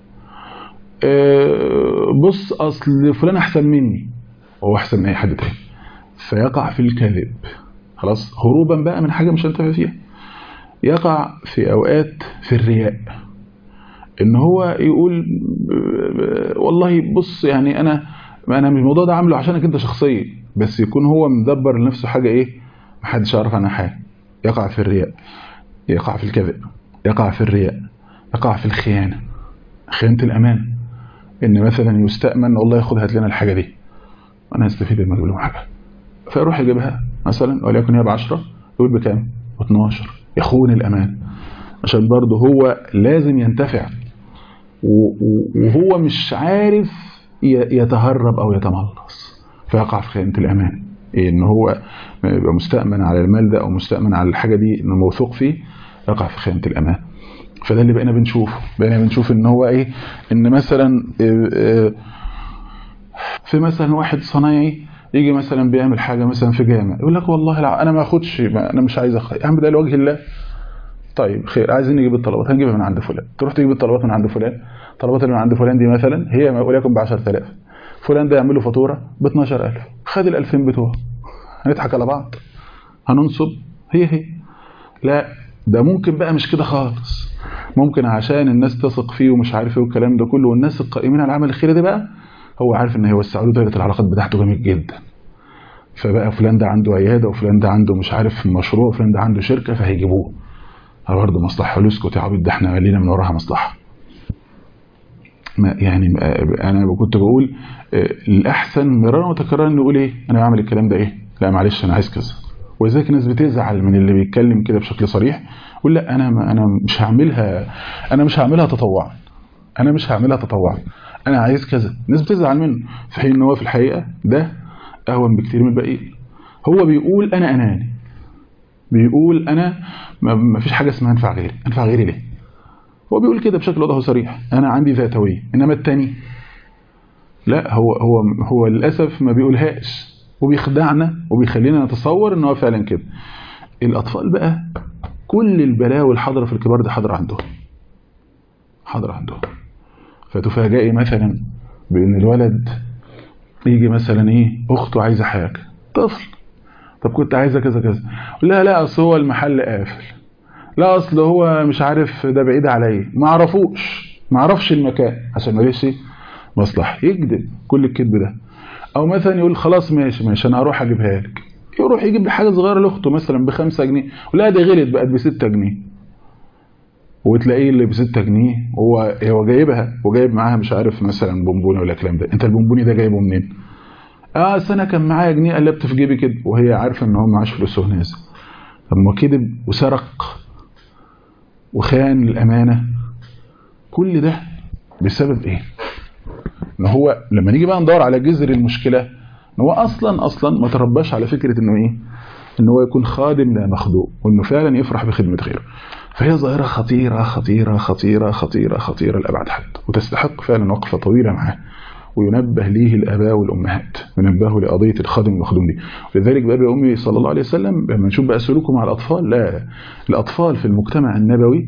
اه بص اصل فلان احسن مني وهو احسن من اي حد تاني فيقع في الكذب خلاص هروبا بقى من حاجه مش هنتفق فيها يقع في اوقات في الرياء ان هو يقول والله بص يعني انا انا الموضوع ده عامله عشانك انت شخصيا بس يكون هو مدبر لنفسه حاجه ايه محدش يعرف عنها حاجه يقع في الرياء يقع في الكذب يقع في الرياء يقع في الخيانه خيانه الامان ان مثلا يستأمن والله ياخد هات لنا الحاجه دي وانا هستفيد لما اجيب لهم حاجه فيروح يجيبها مثلا وليكن هي ب 10 يقول بكام؟ ب 12 يخون الامان عشان برضه هو لازم ينتفع وهو مش عارف يتهرب او يتملص فيقع في خيانه الامان إيه ان هو يبقى مستأمن على المال ده او مستأمن على الحاجه دي انه موثوق فيه يقع في خيانه الامان فده اللي بقينا بنشوفه بقينا بنشوف ان هو ايه ان مثلا في مثلا واحد صنايعي يجي مثلا بيعمل حاجه مثلا في جامع يقول لك والله لا انا ما اخدش انا مش عايز اخد يا عم ده لوجه الله طيب خير عايزين نجيب الطلبات هنجيبها من عند فلان تروح تجيب الطلبات من عند فلان الطلبات اللي من عند فلان دي مثلا هي وليكن ب 10000 فلان ده يعمل له فاتوره ب 12000 خد ال 2000 بتوعه هنضحك على بعض هننصب هي هي لا ده ممكن بقى مش كده خالص ممكن عشان الناس تثق فيه ومش عارف ايه والكلام ده كله والناس القائمين على العمل الخيري ده بقى هو عارف ان هيوسع له دايره العلاقات بتاعته جامد جدا فبقى فلان ده عنده عياده وفلان ده عنده مش عارف مشروع وفلان ده عنده شركه فهيجيبوه برضه مصلحه حلو اسكت يا عبيط ده احنا لينا من وراها مصلحه ما يعني انا كنت بقول الاحسن مرارا وتكرارا نقول ايه انا بعمل الكلام ده ايه لا معلش انا عايز كذا ولذلك الناس بتزعل من اللي بيتكلم كده بشكل صريح يقول لا انا انا مش هعملها انا مش هعملها تطوعا انا مش هعملها تطوعا انا عايز كذا الناس بتزعل منه في حين ان هو في الحقيقه ده اهون بكتير من الباقيين هو بيقول انا اناني بيقول انا ما فيش حاجه اسمها انفع غيري انفع غيري ليه هو بيقول كده بشكل واضح وصريح انا عندي ذاتويه انما التاني لا هو هو هو للاسف ما بيقولهاش وبيخدعنا وبيخلينا نتصور ان هو فعلا كده الاطفال بقى كل البلاوي الحاضره في الكبار ده حاضره عندهم حاضره عندهم فتفاجئي مثلا بان الولد يجي مثلا ايه اخته عايزه حاجه طفل طب كنت عايزه كذا كذا لا لا اصل هو المحل قافل لا اصل هو مش عارف ده بعيد عليا ما اعرفوش ما اعرفش المكان عشان ماليش مصلحه يكذب كل الكذب ده او مثلا يقول خلاص ماشي ماشي انا اروح اجيبها لك يروح يجيب حاجه صغيره لاخته مثلا ب 5 جنيه ولا ده غلط بقت ب 6 جنيه وتلاقيه اللي ب 6 جنيه هو هو جايبها وجايب معاها مش عارف مثلا بونبوني ولا الكلام ده انت البونبوني ده جايبه منين اه انا كان معايا جنيه قلبت في جيبي كده وهي عارفه ان هو معاش فلوس وهو نازل طب ما كذب وسرق وخان الامانه كل ده بسبب ايه ان هو لما نيجي بقى ندور على جذر المشكله ان هو اصلا اصلا ما ترباش على فكره انه ايه ان هو يكون خادم لا مخدوم وانه فعلا يفرح بخدمه غيره فهي ظاهره خطيره خطيره خطيره خطيره خطيره لابعد حد وتستحق فعلا وقفه طويله معاه وينبه ليه الاباء والامهات ينبهوا لقضيه الخادم المخدوم دي ولذلك بقى امي صلى الله عليه وسلم لما نشوف بقى سلوكه مع الاطفال لا الاطفال في المجتمع النبوي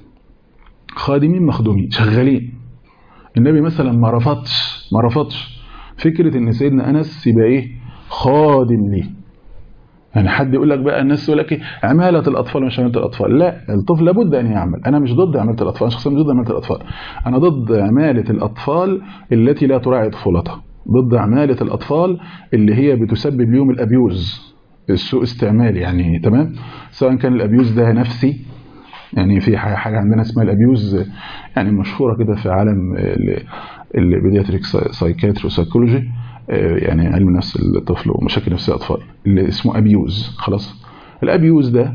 خادمين مخدومين شغالين النبي مثلا ما رفضش ما رفضش فكره ان سيدنا انس يبقى ايه خادم ليه يعني حد يقول لك بقى الناس يقول لك ايه عماله الاطفال مش عماله الاطفال لا الطفل لابد ان يعمل انا مش ضد عماله الاطفال انا شخصيا مش ضد عماله الاطفال انا ضد عماله الاطفال التي لا تراعي طفولتها ضد عماله الاطفال اللي هي بتسبب ليهم الابيوز السوء استعمال يعني تمام سواء كان الابيوز ده نفسي يعني في حاجه عندنا اسمها الابيوز يعني مشهوره كده في عالم البيدياتريك سايكاتري وسايكولوجي يعني علم نفس الطفل ومشاكل نفسيه الاطفال اللي اسمه ابيوز خلاص الابيوز ده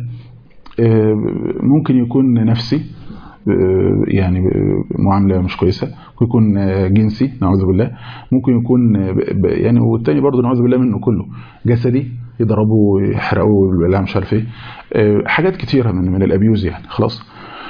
ممكن يكون نفسي يعني معامله مش كويسه ممكن يكون جنسي نعوذ بالله ممكن يكون يعني والتاني برضه نعوذ بالله منه كله جسدي يضربوا يحرقوا لا مش عارف ايه حاجات كتيره من من الابيوز يعني خلاص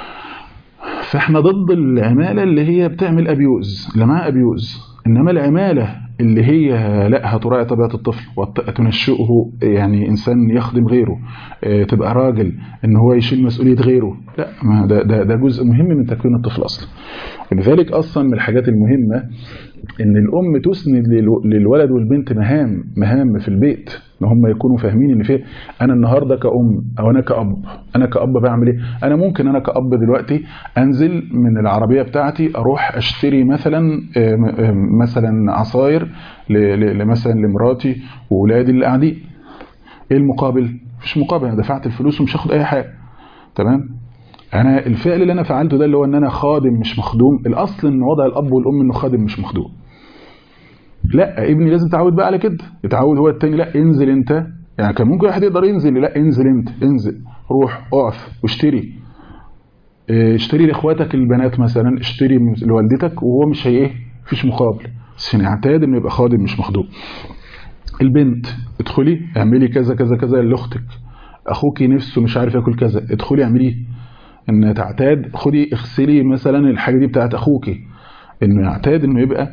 فاحنا ضد العماله اللي هي بتعمل ابيوز اللي معاها ابيوز انما العماله اللي هي لا هتراعي طبيعه الطفل وتنشئه يعني انسان يخدم غيره تبقى راجل ان هو يشيل مسؤوليه غيره لا ما ده, ده ده جزء مهم من تكوين الطفل اصلا ولذلك اصلا من الحاجات المهمه ان الام تسند للولد والبنت مهام مهام في البيت ان هم يكونوا فاهمين ان في انا النهارده كأم او انا كأب انا كأب بعمل ايه انا ممكن انا كأب دلوقتي انزل من العربيه بتاعتي اروح اشتري مثلا مثلا عصاير مثلا لمراتي واولادي اللي قاعدين ايه المقابل مفيش مقابل انا دفعت الفلوس ومش هاخد اي حاجه تمام انا الفعل اللي انا فعلته ده اللي هو ان انا خادم مش مخدوم الاصل ان وضع الاب والام انه خادم مش مخدوم لا ابني لازم يتعود بقى على كده يتعود هو التاني لا انزل انت يعني كان ممكن واحد يقدر ينزل لا انزل انت انزل روح اقف واشتري اشتري لاخواتك البنات مثلا اشتري لوالدتك وهو مش هي ايه مفيش مقابل بس عشان يعتاد انه يبقى خادم مش مخدوم البنت ادخلي اعملي كذا كذا كذا لاختك اخوكي نفسه مش عارف ياكل كذا ادخلي اعمليه ان تعتاد خدي اغسلي مثلا الحاجه دي بتاعت اخوكي انه يعتاد انه يبقى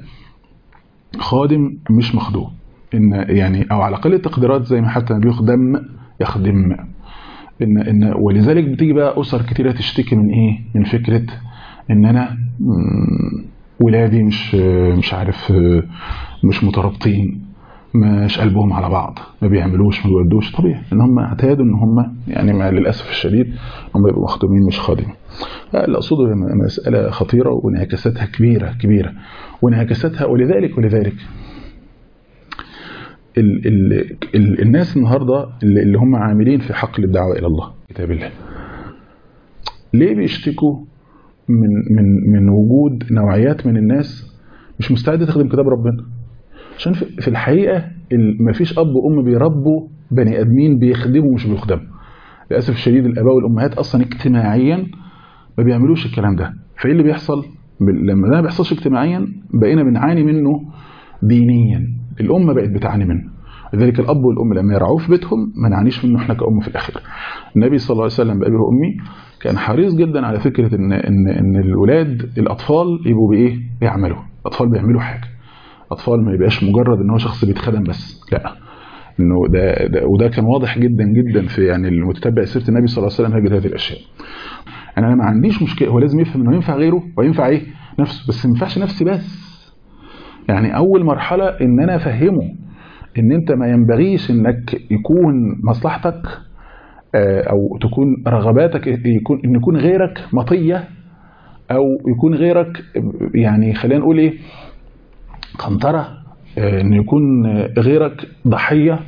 خادم مش مخدوم ان يعني او على اقل التقديرات زي ما حتى بيخدم يخدم ان ان ولذلك بتيجي بقى اسر كتيره تشتكي من ايه من فكره ان انا ولادي مش مش عارف مش مترابطين مش قلبهم على بعض ما بيعملوش ما بيودوش طبيعي ان هم اعتادوا ان هم يعني مع للاسف الشديد هم يبقوا مخدومين مش خادمين اللي اقصده مساله خطيره وانعكاساتها كبيره كبيره وانعكاساتها ولذلك ولذلك ال ال ال الناس النهارده اللي, اللي هم عاملين في حقل الدعوه الى الله كتاب الله ليه بيشتكوا من من من وجود نوعيات من الناس مش مستعده تخدم كتاب ربنا عشان في الحقيقه ما فيش اب وام بيربوا بني ادمين بيخدموا مش بيخدموا للاسف الشديد الاباء والامهات اصلا اجتماعيا ما بيعملوش الكلام ده فايه اللي بيحصل لما ده ما بيحصلش اجتماعيا بقينا بنعاني منه دينيا الامه بقت بتعاني منه لذلك الاب والام لما يرعوه في بيتهم ما نعانيش منه احنا كأم في الاخر النبي صلى الله عليه وسلم بأبيه وامي كان حريص جدا على فكره ان ان ان الولاد الاطفال يبقوا بايه بيعملوا الاطفال بيعملوا حاجه اطفال ما يبقاش مجرد ان هو شخص بيتخدم بس لا انه ده, ده وده كان واضح جدا جدا في يعني المتتبع سيره النبي صلى الله عليه وسلم هذه هذه الاشياء انا ما عنديش مشكله هو لازم يفهم انه ينفع غيره وينفع ايه نفسه بس ما ينفعش نفسي بس يعني اول مرحله ان انا افهمه ان انت ما ينبغيش انك يكون مصلحتك او تكون رغباتك يكون ان يكون غيرك مطيه او يكون غيرك يعني خلينا نقول ايه قنطره ان يكون غيرك ضحيه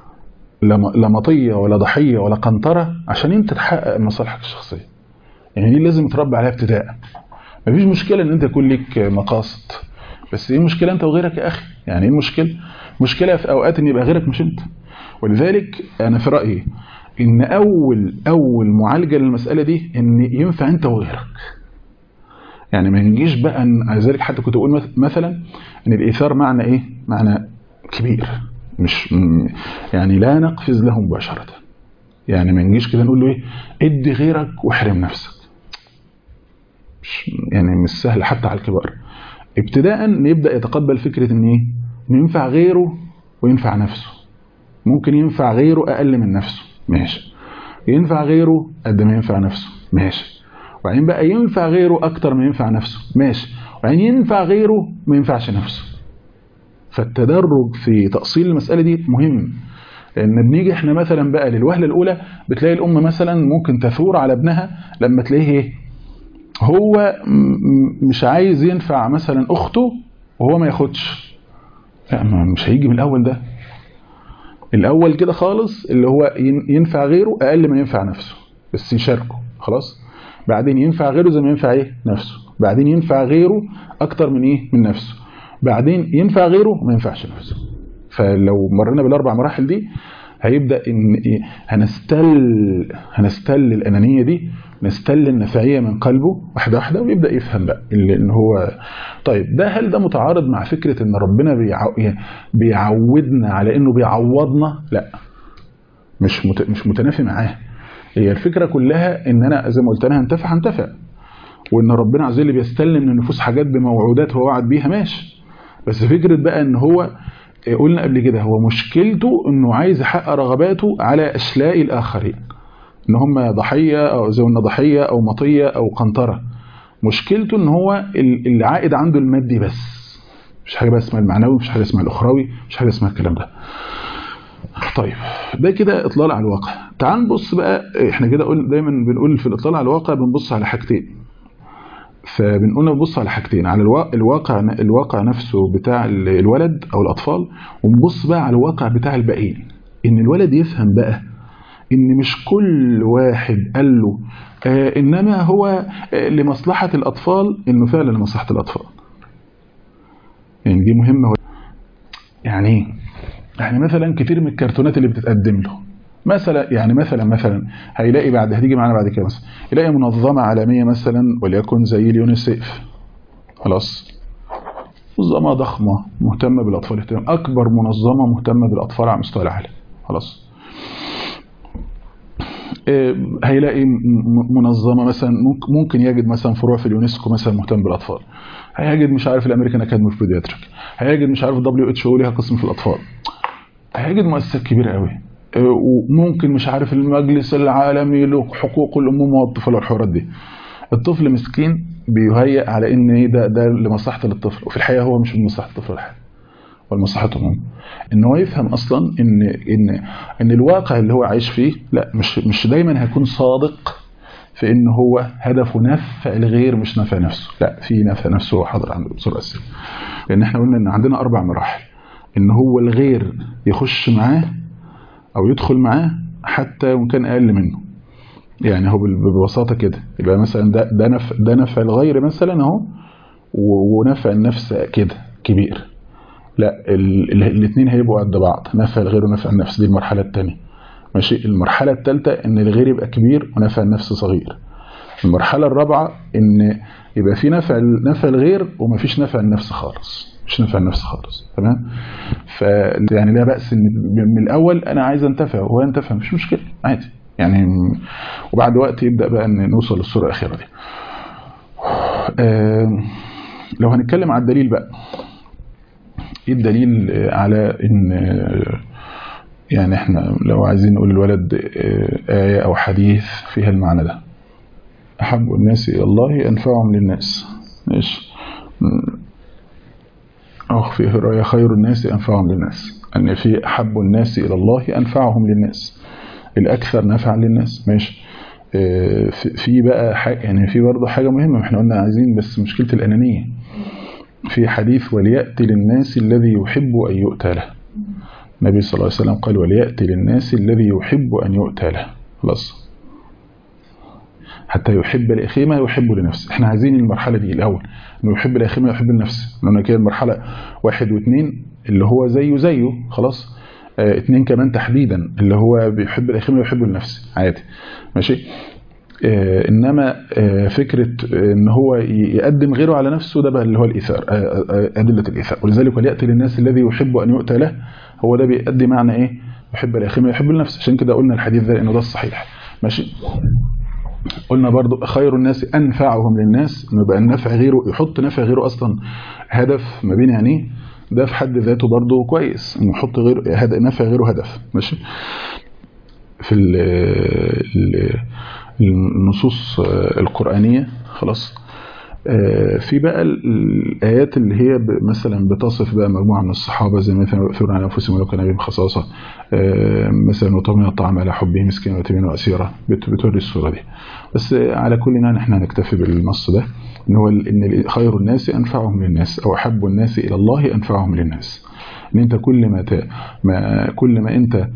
لا مطيه ولا ضحيه ولا قنطره عشان انت تحقق مصالحك الشخصيه يعني دي لازم تربي عليها ابتداء مفيش مشكله ان انت يكون لك مقاصد بس ايه المشكله انت وغيرك يا اخي يعني ايه المشكله مشكله في اوقات ان يبقى غيرك مش انت ولذلك انا في رايي ان اول اول معالجه للمساله دي ان ينفع انت وغيرك يعني ما نجيش بقى ذلك حتى كنت اقول مثلا ان الايثار معنى ايه معنى كبير مش يعني لا نقفز له مباشره يعني ما نجيش كده نقول له ايه ادي غيرك واحرم نفسك مش يعني مش سهل حتى على الكبار ابتداء نبدا يتقبل فكره ان ايه انه ينفع غيره وينفع نفسه ممكن ينفع غيره اقل من نفسه ماشي ينفع غيره قد ما ينفع نفسه ماشي وبعدين بقى ينفع غيره اكتر ما ينفع نفسه ماشي وبعدين ينفع غيره ما ينفعش نفسه فالتدرج في تأصيل المسألة دي مهم لأن بنيجي احنا مثلا بقى للوهلة الأولى بتلاقي الأم مثلا ممكن تثور على ابنها لما تلاقيه ايه هو مش عايز ينفع مثلا أخته وهو ما ياخدش لا مش هيجي من الأول ده الأول كده خالص اللي هو ينفع غيره أقل ما ينفع نفسه بس يشاركه خلاص بعدين ينفع غيره زي ما ينفع ايه نفسه بعدين ينفع غيره أكتر من ايه من نفسه بعدين ينفع غيره ما ينفعش نفسه فلو مرينا بالاربع مراحل دي هيبدا ان هنستل هنستل الانانيه دي نستل النفعيه من قلبه واحده واحده ويبدا يفهم بقى ان هو طيب ده هل ده متعارض مع فكره ان ربنا بيعو... بيعودنا على انه بيعوضنا لا مش مت... مش متنافي معاه هي الفكره كلها ان انا زي ما قلت انا هنتفع هنتفع وان ربنا عز وجل بيستلم من النفوس حاجات بموعودات هو وعد بيها ماشي بس فكره بقى ان هو قلنا قبل كده هو مشكلته انه عايز يحقق رغباته على اشلاء الاخرين ان هم ضحيه او زي قلنا ضحيه او مطيه او قنطره مشكلته ان هو العائد عنده المادي بس مش حاجه بقى اسمها المعنوي مش حاجه اسمها الاخروي مش حاجه اسمها الكلام ده طيب ده كده اطلال على الواقع تعال نبص بقى احنا كده قول دايما بنقول في الاطلال على الواقع بنبص على حاجتين فبنقول نبص على حاجتين على الواقع الواقع نفسه بتاع الولد او الاطفال ونبص بقى على الواقع بتاع الباقيين ان الولد يفهم بقى ان مش كل واحد قال له آه انما هو آه لمصلحه الاطفال انه فعلا لمصلحه الاطفال يعني دي مهمه يعني ايه يعني مثلا كتير من الكرتونات اللي بتتقدم له مثلا يعني مثلا مثلا هيلاقي بعد هتيجي معانا بعد كده مثلا يلاقي منظمه عالميه مثلا وليكن زي اليونيسيف خلاص منظمه ضخمه مهتمه بالاطفال اهتمام اكبر منظمه مهتمه بالاطفال على مستوى العالم خلاص هيلاقي منظمه مثلا ممكن يجد مثلا فروع في اليونسكو مثلا مهتم بالاطفال هيجد مش عارف الامريكان اكاديمي في بيدياتريك هيجد مش عارف الدبليو اتش او ليها قسم في الاطفال هيجد مؤسسات كبيره قوي وممكن مش عارف المجلس العالمي لحقوق الامومه والطفل والحوارات دي الطفل مسكين بيهيئ على ان ده ده لمصلحه الطفل وفي الحقيقه هو مش من مصلحه الطفل ولا حاجه والمصلحة العامة ان هو يفهم اصلا ان ان ان الواقع اللي هو عايش فيه لا مش مش دايما هيكون صادق في ان هو هدفه نفع الغير مش نفع نفسه لا في نفع نفسه هو حاضر عنده بصوره اساسيه لان احنا قلنا ان عندنا اربع مراحل ان هو الغير يخش معاه او يدخل معاه حتى وان كان اقل منه يعني هو ببساطه كده يبقى مثلا ده ده نفع ده نفع الغير مثلا اهو ونفع النفس كده كبير لا الاثنين هيبقوا قد بعض نفع الغير ونفع النفس دي المرحله الثانيه ماشي المرحله الثالثه ان الغير يبقى كبير ونفع النفس صغير المرحله الرابعه ان يبقى في نفع نفع الغير ومفيش نفع النفس خالص مش نفع النفس خالص تمام ف يعني لا باس ان من الاول انا عايز انتفع وهو ينتفع مش مشكله عادي يعني وبعد وقت يبدا بقى ان نوصل للصوره الاخيره دي آه لو هنتكلم على الدليل بقى ايه الدليل على ان يعني احنا لو عايزين نقول الولد آية أو حديث فيها المعنى ده أحب الناس إلى الله أنفعهم للناس ماشي أو في رأي خير الناس أنفعهم للناس أن في أحب الناس إلى الله أنفعهم للناس الأكثر نفعا للناس ماشي في بقى حاجة يعني في برضه حاجة مهمة احنا قلنا عايزين بس مشكلة الأنانية في حديث وليأتي للناس الذي يحب أن يؤتى له النبي صلى الله عليه وسلم قال وليأتي للناس الذي يحب أن يؤتى له خلاص حتى يحب لأخيه ما يحب لنفسه احنا عايزين المرحلة دي الأول انه يحب لأخيه ما يحب لنفسه لأنه كده المرحلة واحد واثنين اللي هو زيه زيه خلاص اه اتنين كمان تحديدا اللي هو بيحب لأخيه ما يحب لنفسه عادي ماشي اه انما اه فكرة ان هو يقدم غيره على نفسه ده بقى اللي هو الإيثار أدلة الإيثار ولذلك وليأتي للناس الذي يحب أن يؤتى له هو ده بيؤدي معنى ايه يحب لأخيه ما يحب لنفسه عشان كده قلنا الحديث ده انه ده الصحيح ماشي قلنا برضو خير الناس أنفعهم للناس انه يبقى النفع غيره يحط نفع غيره أصلا هدف ما بين عينيه ده في حد ذاته برضو كويس انه يحط غير نفع غيره هدف ماشي في النصوص القرآنية خلاص في بقى الآيات اللي هي مثلا بتصف بقى مجموعة من الصحابة زي مثلا يؤثرون على أنفسهم ولو كان بهم خصاصة مثلا وطعم الطعام على حبه مسكين ويتيما وأسيرة بتوري الصورة دي بس على كلنا نحن نكتفي بالنص ده ان هو ان خير الناس انفعهم للناس او احب الناس الى الله انفعهم للناس ان انت كل ما, ما كل ما انت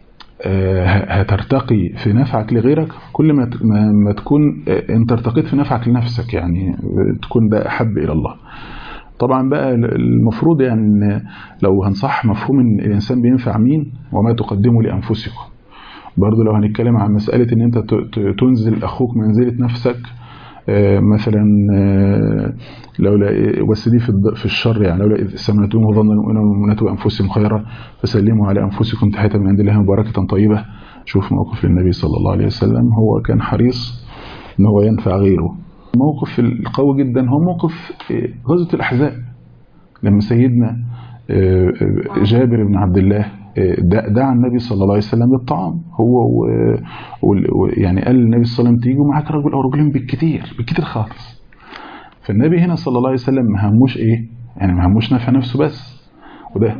هترتقي في نفعك لغيرك كل ما ما تكون انت ارتقيت في نفعك لنفسك يعني تكون ده احب الى الله طبعا بقى المفروض يعني لو هنصح مفهوم ان الانسان بينفع مين وما تقدموا لانفسكم برضه لو هنتكلم عن مسألة ان انت تنزل اخوك منزلة نفسك مثلا لولا وسدي في الشر يعني لولا إذ سمعتموه ظن المؤمنون والمؤمنات بأنفسهم خيرا فسلموا على أنفسكم تحية من عند الله مباركة طيبة شوف موقف النبي صلى الله عليه وسلم هو كان حريص ان هو ينفع غيره موقف القوي جدا هو موقف غزوة الأحزاب لما سيدنا جابر بن عبد الله دعا النبي صلى الله عليه وسلم بالطعام هو و... و... يعني قال للنبي صلى الله عليه وسلم تيجوا معاك رجل او رجلين بالكتير بالكتير خالص فالنبي هنا صلى الله عليه وسلم ما هموش ايه يعني ما هموش نفع نفسه بس وده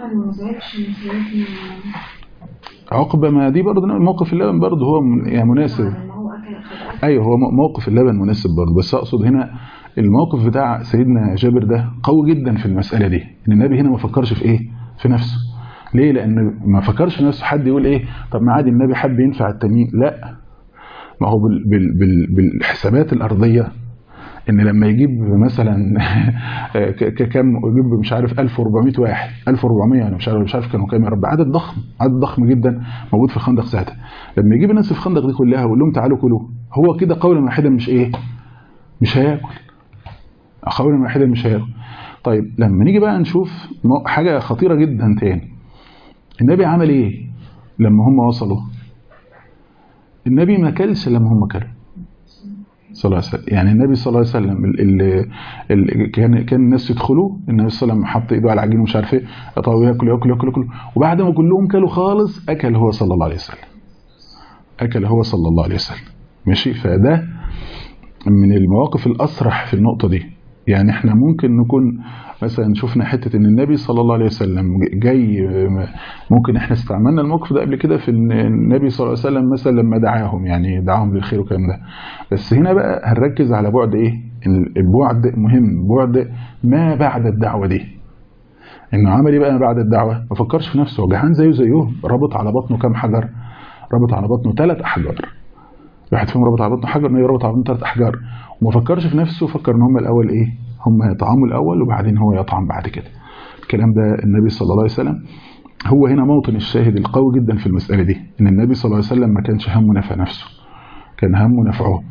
عقبه ما دي برضه موقف اللبن برضه هو يعني مناسب ايوه هو موقف اللبن مناسب برضه بس اقصد هنا الموقف بتاع سيدنا جابر ده قوي جدا في المساله دي ان النبي هنا ما فكرش في ايه في نفسه ليه لان ما فكرش نفسه حد يقول ايه طب ما عادي النبي حب ينفع التانيين لا ما هو بال بال بال بالحسابات الارضيه ان لما يجيب مثلا كم يجيب مش عارف 1400 واحد 1400 انا مش عارف مش عارف كانوا كام يا رب عدد ضخم عدد ضخم جدا موجود في الخندق ساعتها لما يجيب الناس في الخندق دي كلها ويقول لهم تعالوا كلوا هو كده قولا واحدا مش ايه مش هياكل قولا واحدا مش هياكل طيب لما نيجي بقى نشوف حاجه خطيره جدا تاني النبي عمل ايه لما هم وصلوا النبي ما كلش لما هم كلوا صلى الله عليه وسلم يعني النبي صلى الله عليه وسلم اللي, اللي كان كان الناس يدخلوا النبي صلى الله عليه وسلم حط ايده على العجين ومش عارف ايه طب ياكل ياكل ياكل ياكل وبعد ما كلهم كلوا خالص اكل هو صلى الله عليه وسلم اكل هو صلى الله عليه وسلم ماشي فده من المواقف الاسرح في النقطه دي يعني احنا ممكن نكون مثلا شفنا حتة ان النبي صلى الله عليه وسلم جاي ممكن احنا استعملنا الموقف ده قبل كده في ان النبي صلى الله عليه وسلم مثلا لما دعاهم يعني دعاهم للخير والكلام ده بس هنا بقى هنركز على بعد ايه البعد مهم بعد ما بعد الدعوة دي انه عمل ايه بقى بعد الدعوة ما فكرش في نفسه جهان زيه زيهم ربط على بطنه كام حجر ربط على بطنه ثلاث احجار واحد فيهم ربط على بطنه حجر النبي ربط على بطنه ثلاث احجار وما فكرش في نفسه فكر ان هم الاول ايه هم يطعموا الاول وبعدين هو يطعم بعد كده الكلام ده النبي صلى الله عليه وسلم هو هنا موطن الشاهد القوي جدا في المسألة دي ان النبي صلى الله عليه وسلم ما كانش همه نفع نفسه كان همه نفعه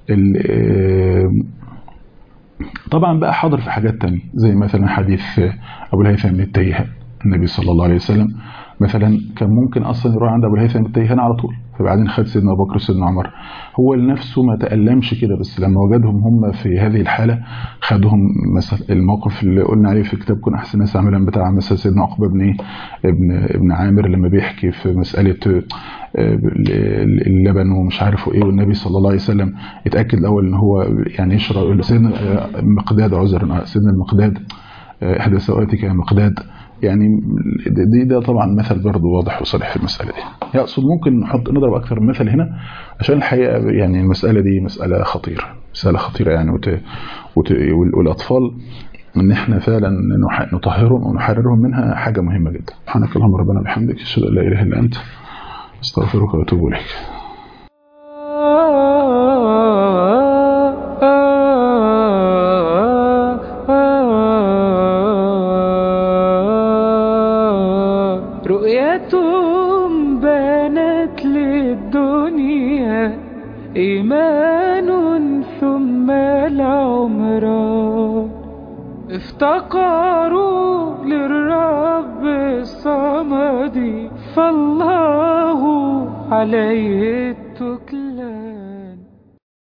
طبعا بقى حاضر في حاجات تانية زي مثلا حديث ابو الهيثم التيهان النبي صلى الله عليه وسلم مثلا كان ممكن اصلا يروح عند ابو الهيثم التيهان على طول فبعدين خد سيدنا ابو بكر وسيدنا عمر هو لنفسه ما تألمش كده بس لما وجدهم هم في هذه الحالة خدهم مثلا الموقف اللي قلنا عليه في كتاب كن احسن الناس عملا بتاع مثلا سيدنا عقبه بن ايه ابن ابن عامر لما بيحكي في مسألة اللبن ومش عارف ايه والنبي صلى الله عليه وسلم اتاكد الاول ان هو يعني يشرب سيدنا المقداد عذرا سيدنا المقداد احدى سواتك يا مقداد يعني دي ده طبعا مثل برضه واضح وصريح في المسألة دي يقصد ممكن نحط نضرب أكثر من مثل هنا عشان الحقيقة يعني المسألة دي مسألة خطيرة مسألة خطيرة يعني وت... وت... والأطفال ان احنا فعلا نطهرهم ونحررهم منها حاجة مهمة جدا سبحانك اللهم ربنا بحمدك اشهد ان لا اله الا انت استغفرك واتوب اليك رؤيتهم بانت للدنيا إيمان ثم العمران افتقروا للرب الصمد فالله عليه